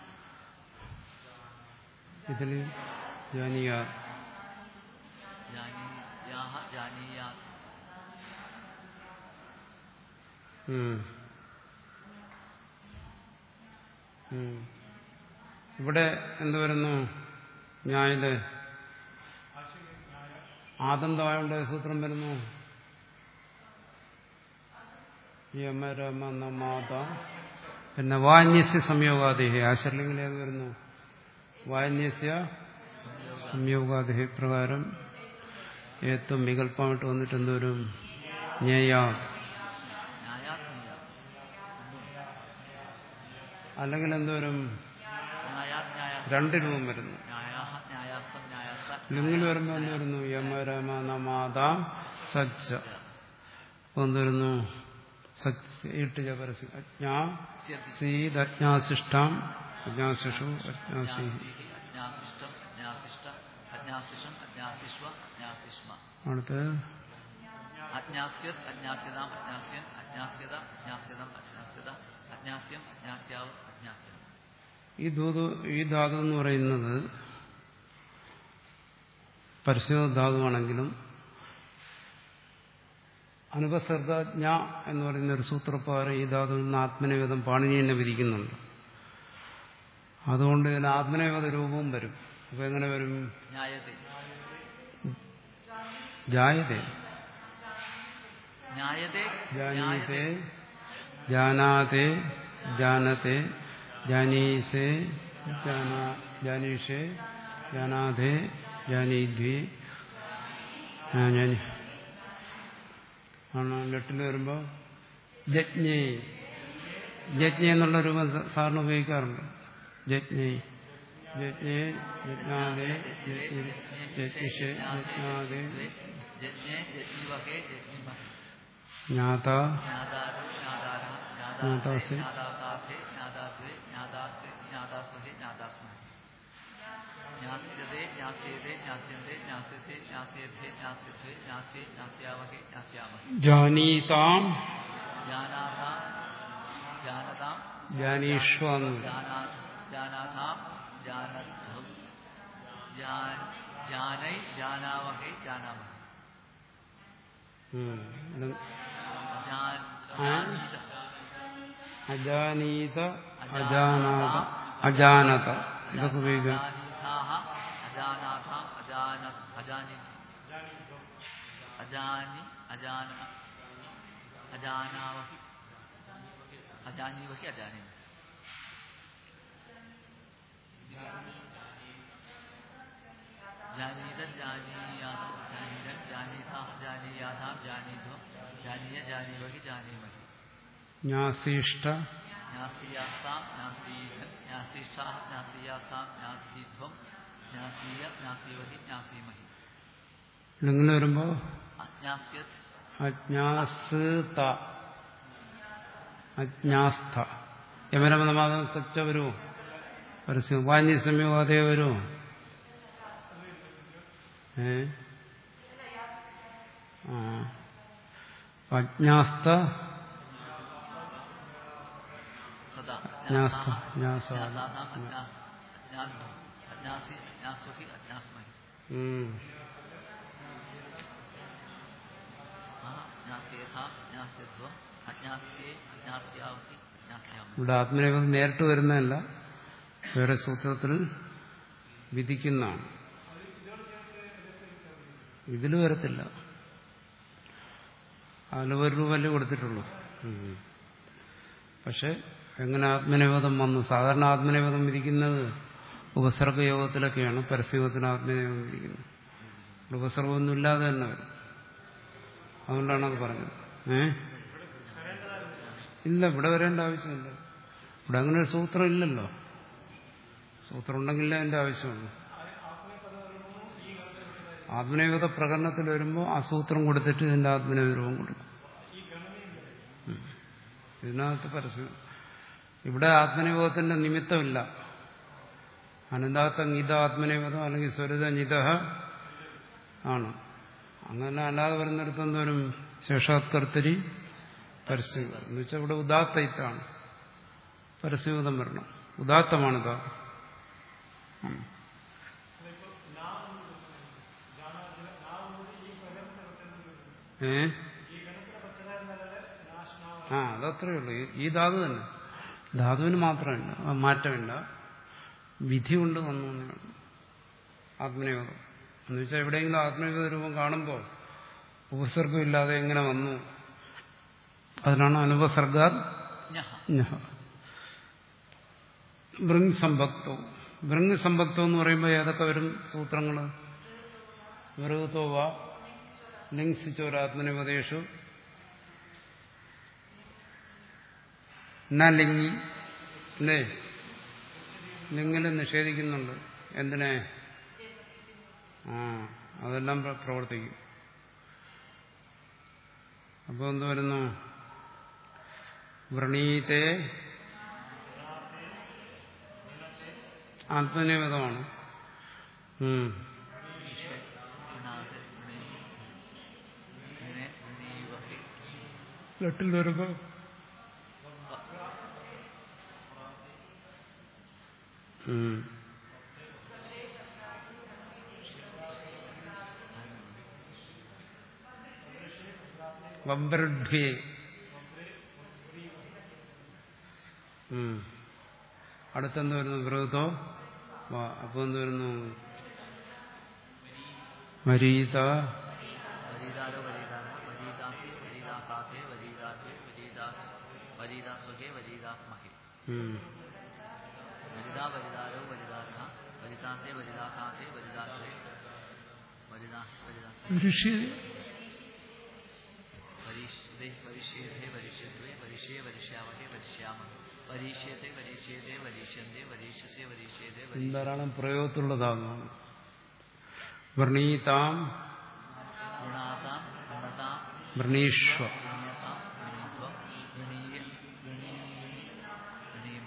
[SPEAKER 1] ഇതിൽ ജാനിയ
[SPEAKER 2] ജാനീയാഹ ജാനീയാ
[SPEAKER 1] ഉം. ഉം. ഇവിടെ എന്ത് വരുന്നു ന്യായത് ആദന്തമായോണ്ട് സൂത്രം വരുന്നു യമ രമ നമാത പിന്നെ വാന്യസ്യ സംയോഗാദേഹി ആശർലിംഗിൽ ഏത് വരുന്നു വാന്യസ്യ സംയോഗാദേഹി പ്രകാരം ഏറ്റവും വികല്പമായിട്ട് വന്നിട്ട് എന്തോരും ജ്ഞേയാ
[SPEAKER 2] ന്യായാത്മീയ
[SPEAKER 1] അല്ലെങ്കിൽ എന്തോരും
[SPEAKER 2] ന്യായാത് ന്യായ
[SPEAKER 1] രണ്ട് രൂപം വരുന്നു
[SPEAKER 2] ന്യായാഹ ന്യായാസ്തം ന്യായാസ്ത
[SPEAKER 1] ലിംഗിൽ വരുമ്പോൾ എന്ത് വരുന്നു യമ രമ നമാത സജ്ജ അപ്പൊ എന്ത് വരുന്നു സജ്ജ പരസ്യം അജ്ഞാ
[SPEAKER 2] സ്യതി
[SPEAKER 1] സീദജ്ഞാശിഷ്ടാം അജ്ഞാശിഷു അജ്ഞാസി
[SPEAKER 2] അജ്ഞാസിഷ്ടം അജ്ഞാസിഷ്ട അജ്ഞാസിഷം അജ്ഞാസിഷ്വ അജ്ഞാസിഷ്മ
[SPEAKER 1] അടുത്ത്
[SPEAKER 2] അജ്ഞാസ്യത് അജ്ഞാസ്യതാം അജ്ഞാസ്യൻ അജ്ഞാസ്യത അജ്ഞാസ്യതം അജ്ഞാസ്യത അജ്ഞാസ്യം അജ്ഞാസ്യാവ് അജ്ഞാസ്യം
[SPEAKER 1] ഈ ധാതു ഈ ധാതു എന്ന് പറയുന്നത് പരസ്യ ധാതുവാണെങ്കിലും അനുപസർഗജ്ഞ എന്ന് പറയുന്ന ഒരു സൂത്രപ്രകാരം ഈ ധാതുവിൽ നിന്ന് ആത്മനിവേദം പാണിനി തന്നെ വിധിക്കുന്നുണ്ട് അതുകൊണ്ട് ഇതിന് ആത്മനിവേദ രൂപവും വരും അപ്പൊ എങ്ങനെ വരും
[SPEAKER 2] ന്യായത്തെ
[SPEAKER 1] ജായതേ
[SPEAKER 2] ന്യായത്തെ
[SPEAKER 1] ജാനീസേ ജാനാതെ ജാനത്തെ ജാനീസേ ജാനാ- ജാനീഷേ ജാനാതെ ജാനീദ്വി ആ, ഞാൻ ആണ് ലെട്ടിൽ വരുമ്പോ ജജ്ഞേ ജജ്ഞ എന്നുള്ള രൂപം സ- സാറിന് ഉപയോഗിക്കാറുണ്ട് ജജ്ഞേ ജജ്ഞേ ജജ്ഞാതെ ജജ്ഞിഷേ ജജ്ഞാതെ
[SPEAKER 2] ജജ്ഞേ ജജ്ഞിവകേ ജജ്ഞിമഹേ
[SPEAKER 1] ജ്ഞാത
[SPEAKER 2] ജ്ഞാതാരോ ജ്ഞാതാര
[SPEAKER 1] ജ്ഞാതാസേ.
[SPEAKER 2] ജ്ഞാതാസേ ജ്ഞാതാദ്വേ ജ്ഞാതാസേ ജ്ഞാതാസ്വഹേ ജ്ഞാതാസ്മഹേ ജ്ഞാസ്യതേ ജ്ഞാസ്യേതേ ജ്ഞാസ്യന്തേ ജ്ഞാസ്യത്തെ ജ്ഞാസ്യേധേ ജ്ഞാസ്യത്വേ ജ്ഞാസ്യേ ജ്ഞാസ്യാവഹേ ജ്ഞാസ്യാമഹേ
[SPEAKER 1] ജാനീതാം
[SPEAKER 2] ജാനാതാം ജാനതാം
[SPEAKER 1] ജാനീഷ്വാന്ന്
[SPEAKER 2] ജാനാ ജാനാതാം ജാനധ്വം ജാൻ ജാനൈ ജാനാവഹേ ജാനാമഹേ
[SPEAKER 1] ഉം. ഇത്
[SPEAKER 2] ജാൻ
[SPEAKER 1] ആ?
[SPEAKER 2] ജാനീത
[SPEAKER 1] അജാനീത അജാനാത അജാനത ഇതൊക്കെ ഉപയോഗിക്കാം
[SPEAKER 2] അജാനീതാഹ അജാനാഥാം അജാന അജാനി അജാനി അജാന അജാനാവഹി അജാനീവഹി അജാനി ജാനീത ജാനീയാതം ജാനീതൻ ജാനീതാം ജാനീയാതാം ജാനീധ്വം ജാനീയ ജാനീവഹി ജാനീമഹി
[SPEAKER 1] ജ്ഞാസീഷ്ട
[SPEAKER 2] ജ്ഞാസിയാസാം ജ്ഞാസീഹൻ ജ്ഞാസിഷ്ഠാഹ ജ്ഞാസിയാസാം ജ്ഞാസീധ്വം ജ്ഞാസീയ ജ്ഞാസീവഹി ജ്ഞാസീമഹി
[SPEAKER 1] ഇങ്ങനെ വരുമ്പോ
[SPEAKER 2] അജ്ഞാസ്യത്
[SPEAKER 1] അജ്ഞാസ്ത അജ്ഞാസ്ഥ യമരമതമാതം സച്ച വരുമോ പരസ്യം വാന്യ സമയം അതേ വരുമോ ഏ ആ അജ്ഞാസ്ത
[SPEAKER 2] സദാ
[SPEAKER 1] ജ്ഞാസ ജ്ഞാസ
[SPEAKER 2] ജ്ഞാസാസാം അജ്ഞാസ് അജ്ഞാധ്വം അജ്ഞാസി അജ്ഞാസ്വഹി അജ്ഞാസ്മഹി
[SPEAKER 1] ഉം.
[SPEAKER 2] ആ ജ്ഞാസ്യേഥാം ജ്ഞാസ്യധ്വം അജ്ഞാസ്യേ അജ്ഞാസ്യാവഹി ജ്ഞാസ്യാമഹി
[SPEAKER 1] ഇവിടെ ആത്മനിവേദം നേരിട്ട് വരുന്നതല്ല വേറെ സൂത്രത്തിൽ വിധിക്കുന്നതാണ് ഇതിൽ വരത്തില്ല അതിൽ ഒരു രൂപല്ലേ കൊടുത്തിട്ടുള്ളൂ ഉം. പക്ഷെ എങ്ങനെ ആത്മനിവേദം വന്നു സാധാരണ ആത്മനിവേദം വിധിക്കുന്നത് ഉപസർഗയോഗത്തിലൊക്കെയാണ് പരസ്യയോഗത്തിന് ആത്മനിവേദം വിധിക്കുന്നത് ഇവിടെ ഉപസർഗമൊന്നും ഇല്ലാതെ തന്നെ വരും അതുകൊണ്ടാണ് അത് പറഞ്ഞത് ഏ ഇല്ല ഇവിടെ വരേണ്ട ആവശ്യമില്ല ഇവിടെ അങ്ങനെ ഒരു സൂത്രം ഇല്ലല്ലോ സൂത്രം ഉണ്ടെങ്കിലേ അതിന്റെ ആവശ്യമുള്ളൂ ആത്മനിയോഗത പ്രകടനത്തിൽ വരുമ്പോൾ ആ സൂത്രം കൊടുത്തിട്ട് ഇതിന്റെ ആത്മനിയോഗം കൊടുക്കും ഉം. ഇതിനകത്ത് പരസ്യം ഇവിടെ ആത്മനിയോഗത്തിന്റെ നിമിത്തമില്ല അനന്താത്ത ഗീത ആത്മനിയോഗം അല്ലെങ്കിൽ സ്വരിത നിത ആണ് അങ്ങനെ അല്ലാതെ വരുന്നിടത്ത് എന്തോരും ശേഷാത്കർത്തരി പരസ്യം എന്ന് വെച്ചാൽ ഇവിടെ ഉദാത്ത ഇത്താണ് പരസ്യഭൂതം വരണം ഉദാത്തമാണിത് ഉം. ഏ ആ അതത്രേ ഉള്ളൂ ഈ- ഈ ധാതു തന്നെ ധാതുവിന് മാത്രമല്ല ആ, മാറ്റമില്ല വിധി കൊണ്ട് വന്നു എന്നേ ഉള്ളൂ ആത്മനിയോഗം എന്ന് വെച്ചാൽ എവിടെയെങ്കിലും ആത്മനിയോഗ രൂപം കാണുമ്പോൾ ഉപസർഗം ഇല്ലാതെ എങ്ങനെ വന്നു അതിനാണ് അനുപസർഗാത്
[SPEAKER 2] ഞഹ
[SPEAKER 1] ബൃങ് സമ്പക്തോ ബൃങ് സമ്പക്തോ എന്ന് പറയുമ്പോൾ ഏതൊക്കെ വരും സൂത്രങ്ങൾ വൃഹത്തോ വാ ലിംഗിച്ചോരാത്മനിപദേശു ന ലിംഗി അല്ലേ ലിംഗിനെ നിഷേധിക്കുന്നുണ്ട് എന്തിനെ ആ അതെല്ലാം പ്ര- പ്രവർത്തിക്കും അപ്പോൾ എന്ത് വരുന്നു വ്രണീത്തെ ആത്മനിയമിതമാണ് ഉം.
[SPEAKER 2] ഈശ്വര ഗുണാത് ഗുണേ ഗുണേ ഗുണീവഹി
[SPEAKER 1] ലട്ടിൽ വരുമ്പോ ഉം. വബ്രഡ്ഭ്യേ ഉം. അടുത്തെന്ത് വരുന്നു ബൃഹത്തോ വാ അപ്പൊ എന്ത് വരുന്നു വരീത
[SPEAKER 2] വരീതാരോ വരീതാര വരീതാസി വരീതാസാധേ വരീതാസേ വരീതാസ് വരീതാസ്വഹേ വരീതാസ്മഹേ
[SPEAKER 1] ഉം.
[SPEAKER 2] വരിതാ വരിതാരോ വരിതാർത്ഥ വരിതാസേ വരിതാസാധേ വരിതാസേ വരിതാ വരിതാസ്
[SPEAKER 1] ഋഷി
[SPEAKER 2] വരീഷ്യതേ വരിഷ്യേതേ വരിഷ്യദ്വേ വരിഷ്യേ വരിഷ്യാവഹേ വരിഷ്യാമ വരീഷ്യത്തെ വരീഷ്യേതേ വരീഷ്യന്തേ വരീഷ്യസേ വരീഷ്യേതേ വരീ-
[SPEAKER 1] ധാരാളം പ്രയോഗത്തുള്ളതാകുന്നു വ്രണീതാം
[SPEAKER 2] ഗുണാതാം ഗുണതാം
[SPEAKER 1] വ്രണീഷ്വ
[SPEAKER 2] ഗുണ്യതാം ഗുണീത്വം ഗുണീയ ഗുണീ ഗുണീമ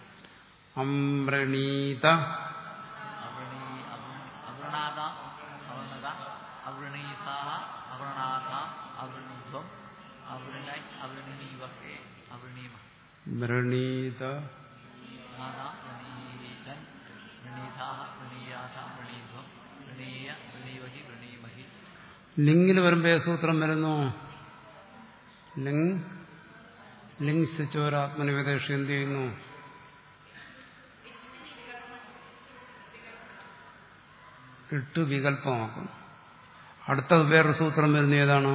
[SPEAKER 1] അമ്രണീത
[SPEAKER 2] അവൃണീ അവൃണാതാം അവൃണത അവൃണീസാഹ അവൃണാതാം അവൃണീത്വം അവൃണൈ അവൃണീവഹേ അവൃണീമ
[SPEAKER 1] വ്രണീത
[SPEAKER 2] നാദാം വൃണീതൻ വൃണീതാഹ വൃണീയാഥാം വൃണീധ്വം വൃണീയ വൃണീവഹി വൃണീമഹി
[SPEAKER 1] ലിംഗിൽ വരുമ്പോ ഏത് സൂത്രം വരുന്നു ലിംഗ് ലിംഗ് സിച്ചോരാത്മനിവേദേശം എന്ത് ചെയ്യുന്നു ഇട്ട് വികല്പമാക്കുന്നു അടുത്ത വേറൊരു സൂത്രം വരുന്ന ഏതാണ്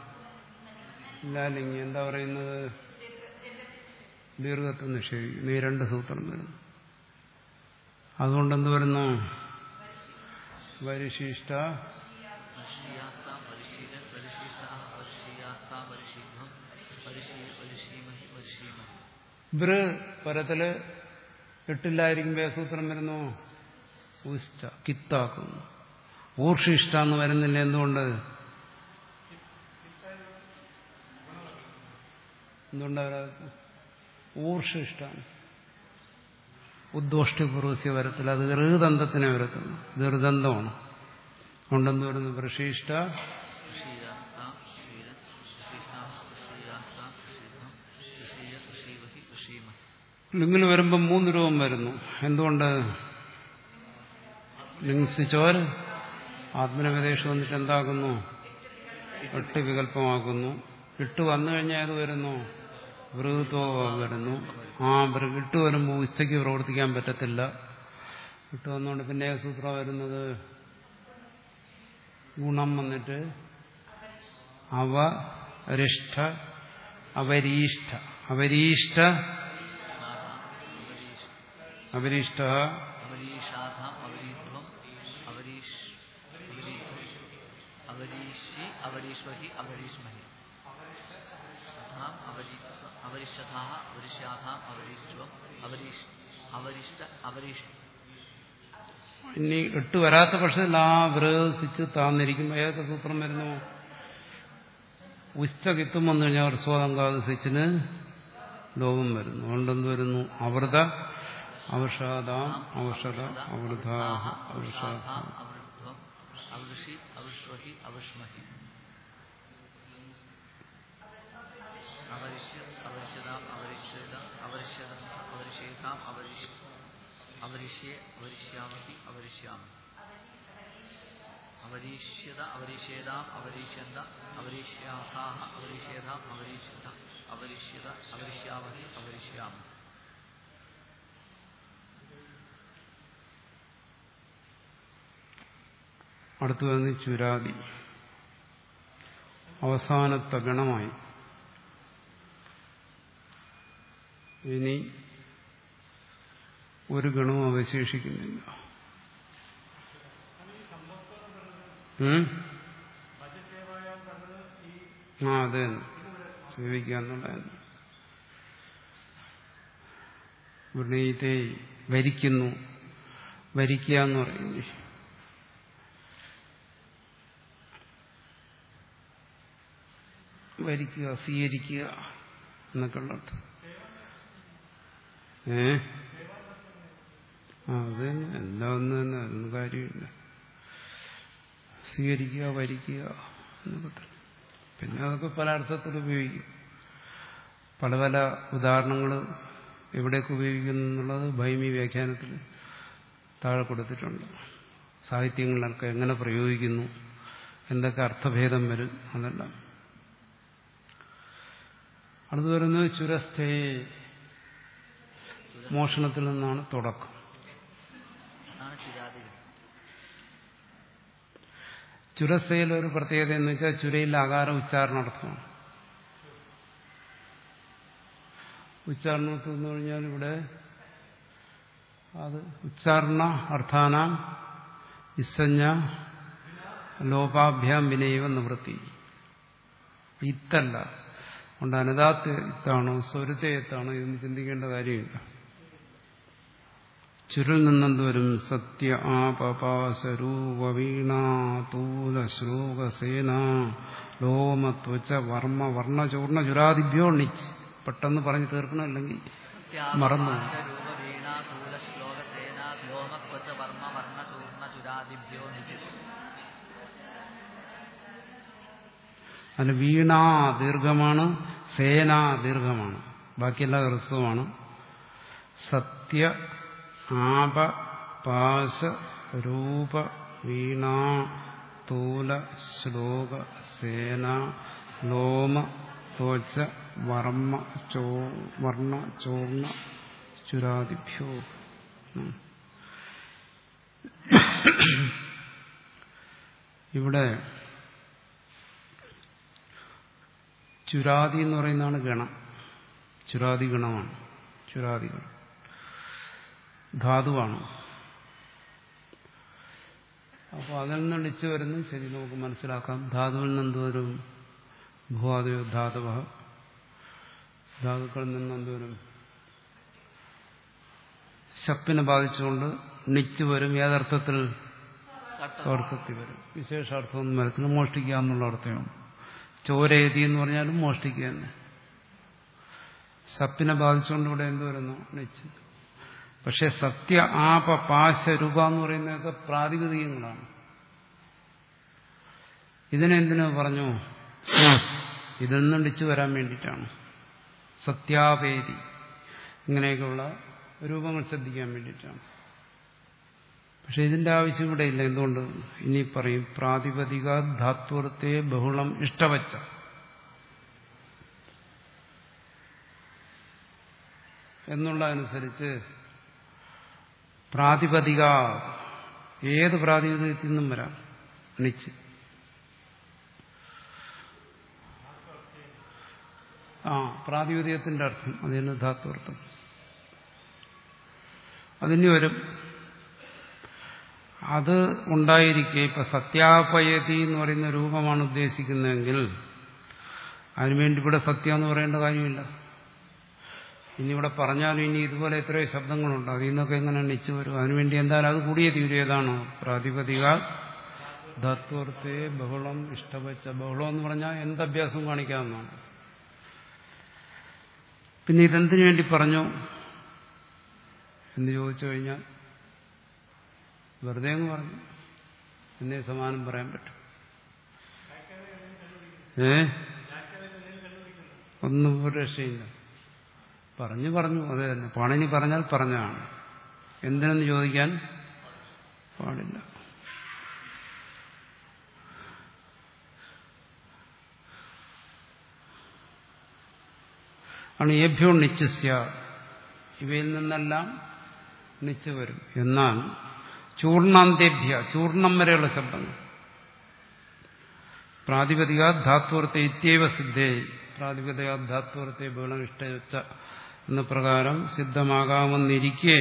[SPEAKER 1] ലിംഗി എന്താ പറയുന്നത് ദീർഘത്വം നിഷേധിക്കുന്നു ഈ രണ്ട് സൂത്രം വരുന്നു അതുകൊണ്ട് എന്ത് വരുന്നു വരിശിഷ്ട
[SPEAKER 2] പരിശീയാസ്താം പരിശീലൻ പരിശീഷ്ടാഹ പരിശീയാസ്താം പരിശീധ്വം പരിശീ പരിശീമഹി പരിശീമഹി
[SPEAKER 1] ബൃ പരത്തില് എട്ടില്ലായിരിക്കുമ്പോ ഏത് സൂത്രം വരുന്നു ഉശ്ച കിത്താക്കുന്നു ഊർഷിഷ്ട എന്ന് വരുന്നില്ല എന്തുകൊണ്ട് എന്തുകൊണ്ട് വരാത്ത ഊർഷിഷ്ടാണ് ഉദ്ഘോഷ്ടിപൂർവസ്യ വരത്തില്ല അത് ഋതന്തത്തിനെ വരത്തുള്ളൂ ഇത് ഋതന്തമാണ് അതുകൊണ്ടെന്ത് വരുന്നു വൃഷിഷ്ട
[SPEAKER 2] ഋഷീയാസ്താം ഋഷീലൻ ഋഷീഷ്ടാഹ ഋഷീയാസ്താം ഋഷീധ്വം ഋഷീയ ഋഷീവഹി ഋഷീമഹി
[SPEAKER 1] ലിംഗിൽ വരുമ്പോൾ മൂന്ന് രൂപം വരുന്നു എന്തുകൊണ്ട് ലിംഗിച്ചോർ ആത്മനവിദേശം വന്നിട്ട് എന്താക്കുന്നു എട്ട് വികല്പമാക്കുന്നു ഇട്ട് വന്നു കഴിഞ്ഞാൽ അത് വരുന്നു വൃഹത്വ വരുന്നു ആ വൃ- ഇട്ട് വരുമ്പോൾ ഉച്ചയ്ക്ക് പ്രവർത്തിക്കാൻ പറ്റത്തില്ല ഇട്ട് വന്നുകൊണ്ട് പിന്നെ ഏത് സൂത്രം വരുന്നത് ഗുണം വന്നിട്ട് അവരിഷ്ഠ അവരീഷ്ഠ അവരീഷ്ഠ അപരിഷ്ട
[SPEAKER 2] അവരീഷാധാം അവരീധ്വം അവരീഷ് അവരീധ്വം അവരീഷി അവരീഷ്വഹി അവരീഷ്മഹി ധാം അവരീ അവരിഷധാഹ അവരിഷ്യാധാം അവരീഷ്വം അവരീഷ് അവരിഷ്ട അവരീഷ്
[SPEAKER 1] ഇനി എട്ട് വരാത്ത പക്ഷത്തിൽ ആ വ്രസിച്ച് താന്നിരിക്കുമ്പോൾ ഏതൊക്കെ സൂത്രം വരുന്നു ഉച്ച കിത്തും വന്നു കഴിഞ്ഞാൽ ഹ്രസ്വതങ്കാതിച്ചിന് ലോകം വരുന്നു അതുകൊണ്ടെന്ത് വരുന്നു അവൃത അവഷാദാം അവഷത അവൃതാഹ അവഷാദ
[SPEAKER 2] അവൃഷാധാം അവൃധ്വം അവൃഷി അവൃഷ്വഹി അവഷ്മഹി അവരിഷ്യ അവരിഷ്യതാം അവരിഷ്യത അവരിഷ്യത അവരിഷേതാം അവരിഷ് അവരിഷ്യെ അവരിഷ്യാമഹി അവരിഷ്യാമി അവരീഷ്യത അവരീഷ്യേതാം അവരീഷ്യന്ത അവരീഷ്യാഥാഹ അവരീഷ്യേതാം അവരീഷ്യത അവരിഷ്യത അവരിഷ്യാമഹി അവരിഷ്യാമ
[SPEAKER 1] അടുത്തു വന്ന് ചുരാതി അവസാനത്തെ ഗണമായി ഇനി ഒരു ഗണവും അവശേഷിക്കുന്നില്ല ഉം? ആ അതെ സേവിക്കാന്നുള്ളതാണ് വൃണീത്തെ വരിക്കുന്നു വരിക്കുക എന്ന് പറയുന്നു വരിക്കുക സ്വീകരിക്കുക എന്നൊക്കെയുള്ള അർത്ഥം ഏ ആ അത് തന്നെ എല്ലാം ഒന്ന് തന്നെ അതൊന്നും കാര്യമില്ല സ്വീകരിക്കുക വരിക്കുക എന്നൊക്കെ തന്നെ പിന്നെ അതൊക്കെ പല അർത്ഥത്തിൽ ഉപയോഗിക്കും പല പല ഉദാഹരണങ്ങൾ എവിടെയൊക്കെ ഉപയോഗിക്കുന്നു എന്നുള്ളത് ഭൈമി വ്യാഖ്യാനത്തിൽ താഴെ കൊടുത്തിട്ടുണ്ട് സാഹിത്യങ്ങളിലൊക്കെ എങ്ങനെ പ്രയോഗിക്കുന്നു എന്തൊക്കെ അർത്ഥഭേദം വരും അതെല്ലാം അടുത്ത് വരുന്നത് ചുരസ്ഥേ മോഷണത്തിൽ നിന്നാണ് തുടക്കം
[SPEAKER 2] അതാണ് ചുരാതികൾ
[SPEAKER 1] ചുരസ്ഥയിൽ ഒരു പ്രത്യേകത എന്ന് വെച്ചാൽ ചുരയിൽ ആകാര ഉച്ചാരണാർത്ഥമാണ് ഉച്ചാരണത്തിൽ എന്ന് പറഞ്ഞാൽ ഇവിടെ അത് ഉച്ചാരണ അർത്ഥാനാം ഇസഞ്ഞ ലോപാഭ്യാം വിനയവ നിവൃത്തി ഇത്തല്ല അതുകൊണ്ട് അനതാത്ത് ഇത്താണോ സ്വരത്തെ എത്താണോ ഇതൊന്നും ചിന്തിക്കേണ്ട കാര്യമില്ല ചുരുൾ നിന്നെന്ത് വരും സത്യ ആപപാസരൂപ വീണ തൂല ശ്ലോക സേന ലോമ ത്വച വർമ്മ വർണ്ണ ചൂർണ ചുരാദിഭ്യോ ണിച്ച് പെട്ടെന്ന് പറഞ്ഞു തീർക്കണം അല്ലെങ്കിൽ മറന്നു പോകും.
[SPEAKER 2] രൂപ വീണ തൂല ശ്ലോക സേന വ്യോമക്വച വർമ്മ വർണ്ണ ചൂർണ ചുരാദിഭ്യോ നിധി
[SPEAKER 1] അതിന് വീണ ദീർഘമാണ് സേന ദീർഘമാണ് ബാക്കിയെല്ലാം ഹ്രസ്വമാണ് സത്യ ആപ പാശ രൂപ വീണ തൂല ശ്ലോക സേന ലോമ ത്വച വർമ്മ ചോ വർണ്ണ ചോർണ ചുരാദിഭ്യോ ഉം. ഇവിടെ ചുരാതി എന്ന് പറയുന്നതാണ് ഗണം ചുരാതി ഗണമാണ് ചുരാതി ഗണം ധാതുവാണ് അപ്പോൾ അതിൽ നിന്ന് ഇടിച്ചു വരുന്നു ശരി നമുക്ക് മനസ്സിലാക്കാം ധാതുവിൽ നിന്ന് എന്തോരും ഭൂവാദയോ ധാതുവ ധാതുക്കളിൽ നിന്ന് എന്തോരും ശപ്പിനെ ബാധിച്ചുകൊണ്ട് ണിച്ചു വരും ഏതർത്ഥത്തിൽ സ്വാർത്ഥത്തിൽ വരും വിശേഷാർത്ഥമൊന്നും വരത്തില്ല മോഷ്ടിക്കുക എന്നുള്ള അർത്ഥമാണ് ചോരേതി എന്ന് പറഞ്ഞാലും മോഷ്ടിക്കുക തന്നെ സപ്പിനെ ബാധിച്ചുകൊണ്ട് ഇവിടെ എന്ത് വരുന്നു ണിച്ച് പക്ഷെ സത്യ ആപ പാശ രൂപ എന്ന് പറയുന്നതൊക്കെ പ്രാതിപതികങ്ങളാണ് ഇതിനെന്തിനു പറഞ്ഞു ഇതിൽ നിന്നും ടിച്ചു വരാൻ വേണ്ടിയിട്ടാണ് സത്യാപേതി ഇങ്ങനെയൊക്കെയുള്ള രൂപങ്ങൾ ശ്രദ്ധിക്കാൻ വേണ്ടിയിട്ടാണ് പക്ഷെ ഇതിന്റെ ആവശ്യം ഇവിടെ ഇല്ല എന്തുകൊണ്ട് ഇനി പറയും പ്രാതിപതിക ധാത്വത്തെ ബഹുളം ഇഷ്ടവച്ച എന്നുള്ളതനുസരിച്ച് പ്രാതിപതിക ഏത് പ്രാതിപതികത്തിൽ നിന്നും വരാം ണിച്ച് ആ പ്രാതിപതികത്തിന്റെ അർത്ഥം അതിന് ധാത്വർത്ഥം അതിന് വരും അത് ഉണ്ടായിരിക്കെ ഇപ്പൊ സത്യാപയതി എന്ന് പറയുന്ന രൂപമാണ് ഉദ്ദേശിക്കുന്നതെങ്കിൽ അതിനുവേണ്ടി ഇവിടെ സത്യം എന്ന് പറയേണ്ട കാര്യമില്ല ഇനി ഇവിടെ പറഞ്ഞാലും ഇനി ഇതുപോലെ എത്രയോ ശബ്ദങ്ങളുണ്ട് അതിൽ നിന്നൊക്കെ എങ്ങനെ നിച്ചു വരും അതിനുവേണ്ടി എന്തായാലും അത് കൂടിയ തീരു ഏതാണ് പ്രാതിപതിക ധത്വത്തെ ബഹുളം ഇഷ്ടവച്ച ബഹുളം എന്ന് പറഞ്ഞാൽ എന്തഭ്യാസം കാണിക്കാവുന്നതാണ് പിന്നെ ഇതെന്തിനു വേണ്ടി പറഞ്ഞു എന്ന് ചോദിച്ചു കഴിഞ്ഞാൽ വെറുതെ അങ്ങ് പറഞ്ഞു എന്നേ സമാനം പറയാൻ പറ്റും ഏ ഒന്നും ഒരു രക്ഷയില്ല പറഞ്ഞു പറഞ്ഞു അത് തന്നെ പാണിനി പറഞ്ഞാൽ പറഞ്ഞതാണ് എന്തിനെന്ന് ചോദിക്കാൻ പാടില്ല ആണ് ഏഭ്യോ നിശ്ചസ്യ ഇവയിൽ നിന്നെല്ലാം നിച്ച് വരും എന്നാൽ ചൂർണാന്തേഭ്യ ചൂർണം വരെയുള്ള ശബ്ദങ്ങൾ പ്രാതിപതിക ധാത്വർത്ഥ ഇത്യവ സിദ്ധേ പ്രാതിപതിക ധാത്വർത്ഥ ബഹളനിഷ്ഠ എന്ന പ്രകാരം സിദ്ധമാകാമെന്നിരിക്കെ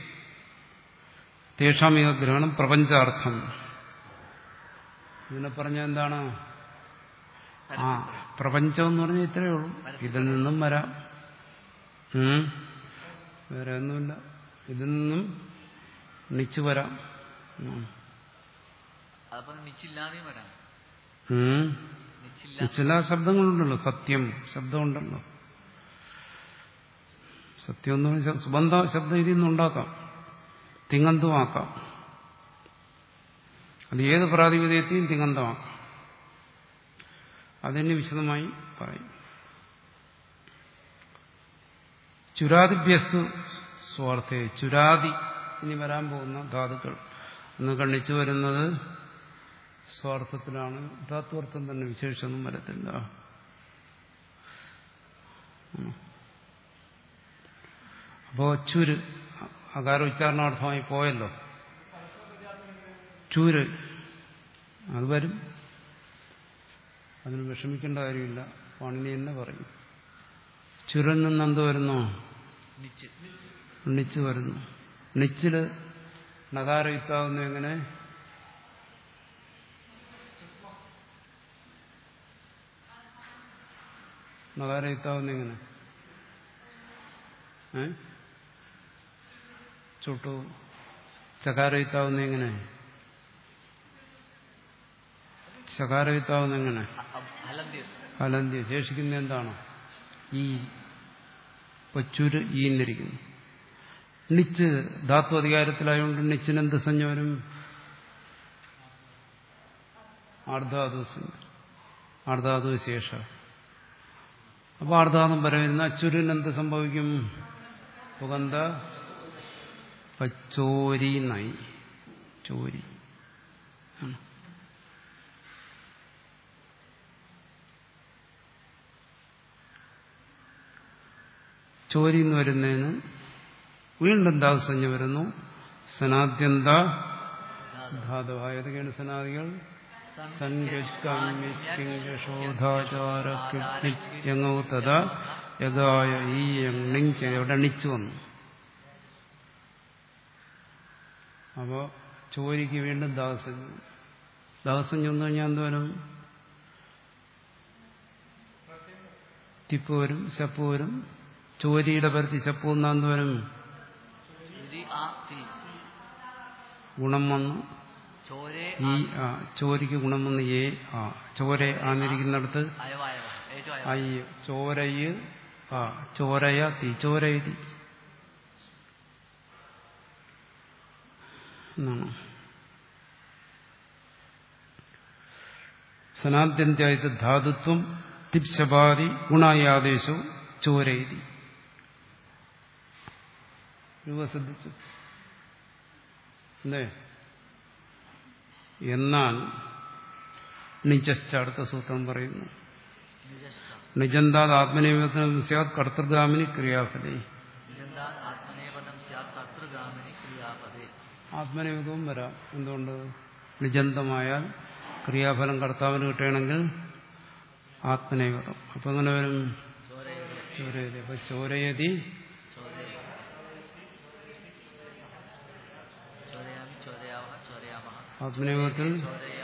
[SPEAKER 1] തേഷാമിക ഗ്രഹണം പ്രപഞ്ചാർത്ഥം ഇതിനെ പറഞ്ഞ എന്താണ് ആ പ്രപഞ്ചം എന്ന് പറഞ്ഞാൽ ഇത്രയേ ഉള്ളൂ ഇതിൽ നിന്നും വരാം ഉം. വേറെ ഒന്നുമില്ല ഇതിൽ നിന്നും നിച്ചു വരാം ഉം.
[SPEAKER 2] അപ്പൊ നിച്ചില്ലാതെയും വരാം
[SPEAKER 1] ഉം.
[SPEAKER 2] നിച്ചില്ല
[SPEAKER 1] ചില ശബ്ദങ്ങളുണ്ടല്ലോ സത്യം ശബ്ദമുണ്ടല്ലോ സത്യം എന്ന് പറഞ്ഞാൽ സുബന്ധ ശബ്ദം ഇതിൽ നിന്നുണ്ടാക്കാം തിങ്ങന്തമാക്കാം അത് ഏത് പ്രാതിപതികത്തെയും തിങ്ങന്തമാക്കാം അതിന് വിശദമായി പറയും ചുരാദിഭ്യസ്തു സ്വാർത്ഥേ ചുരാദി ഇനി വരാൻ പോകുന്ന ധാതുക്കൾ എന്ന് കണ്ണിച്ചു വരുന്നത് സ്വാർത്ഥത്തിലാണ് ധാത്വർത്ഥം തന്നെ വിശേഷമൊന്നും വരത്തില്ല ഉം. അപ്പോ ചുര് അകാര ഉച്ചാരണാർത്ഥമായി പോയല്ലോ ചൂര് അത് വരും അതിന് വിഷമിക്കേണ്ട കാര്യമില്ല പാണിനി തന്നെ പറയും ചുരിൽ നിന്ന് എന്ത് വരുന്നു
[SPEAKER 2] നിച്ച്
[SPEAKER 1] നിച്ച് വരുന്നു നിച്ചില് നകാരം ഇത്താവുന്നു എങ്ങനെ നകാരം ഇത്താവുന്ന എങ്ങനെ ഏ ചുട്ടു ചകാരം ഇത്താവുന്ന എങ്ങനെ ചകാരം ഇത്താവുന്ന എങ്ങനെ
[SPEAKER 2] ഹലന്തി
[SPEAKER 1] അലന്ത്യ ശേഷിക്കുന്ന എന്താണ് ഈ പച്ചൂര് ഈ എന്നിരിക്കുന്നു നിച്ച് ധാത്തു അധികാരത്തിലായതുകൊണ്ട് നിച്ചിന് എന്ത് സഞ്ജ വരും ആർദ്ധാതു ആർദ്ധാതു ശേഷ അപ്പൊ ആർദ്ധാതും വരുന്ന അച്ചുരിന് എന്ത് സംഭവിക്കും പുകന്ത പച്ചോരി നൈ ചോരി ആണ്. ചോരി എന്ന് വരുന്നതിന് വീണ്ടും ദാസഞ്ജ വരുന്നു സനാദ്യന്ത ധാതുവ ഏതൊക്കെയാണ് സനാദികൾ സൻഗോധാചാരോ തഥാ യഗായ ഈ എണ്ണിങ് ചെയ്ത് അവിടെ അണിച്ചു വന്നു അപ്പോ ചോരിക്ക് വീണ്ടും ദാസഞ്ജം ദാസഞ്ജം എന്ന് കഴിഞ്ഞാൽ എന്ത് വരും തിപ്പ് വരും ശപ്പ് വരും ചോരിയുടെ പരത്തി ശപ്പ് എന്നാന്ത് വരും
[SPEAKER 2] ഇത് ആ തി
[SPEAKER 1] ഗുണം വന്നു
[SPEAKER 2] ചോരേ
[SPEAKER 1] ഈ ആ ചോരിക്ക് ഗുണം വന്ന് ഏ ആ ചോര ആന്നിരിക്കുന്നിടത്ത്
[SPEAKER 2] അയവായവ ഏറ്റവും അയവ
[SPEAKER 1] ഐ ചോരയ് ആ ചോരയ തീ ചോരയതി എന്നാണ് സനാദ്യന്ത്യായത് ധാതുത്വം തിപ്ശപാതി ഗുണായി ആദേശോ ചോരയതി രൂപ ശ്രദ്ധിച്ചു അല്ലേ എന്നാൽ നിജശ്ച അടുത്ത സൂത്രം പറയുന്നു നിജന്താത് ആത്മനിവേദനം സ്യാത് കർത്തൃഗാമിനി ക്രിയാഫലേ
[SPEAKER 2] നിജന്താ ആത്മനേപദം സ്യാത് കർത്തൃഗാമിനി ക്രിയാപദേ
[SPEAKER 1] ആത്മനിവേദവും വരാം എന്തുകൊണ്ട് നിജന്തമായാൽ ക്രിയാഫലം കർത്താവിന് കിട്ടുകയാണെങ്കിൽ ആത്മനേവതം അപ്പൊ അങ്ങനെ വരും
[SPEAKER 2] ചോരയുടെ
[SPEAKER 1] ചോരയതി അപ്പൊ ചോരയതി
[SPEAKER 2] ചോരേ ചോരയാമി ചോരയാവഹ ചോരയാമഹ
[SPEAKER 1] ആത്മനിയോഗത്തിൽ
[SPEAKER 2] ചോരയെ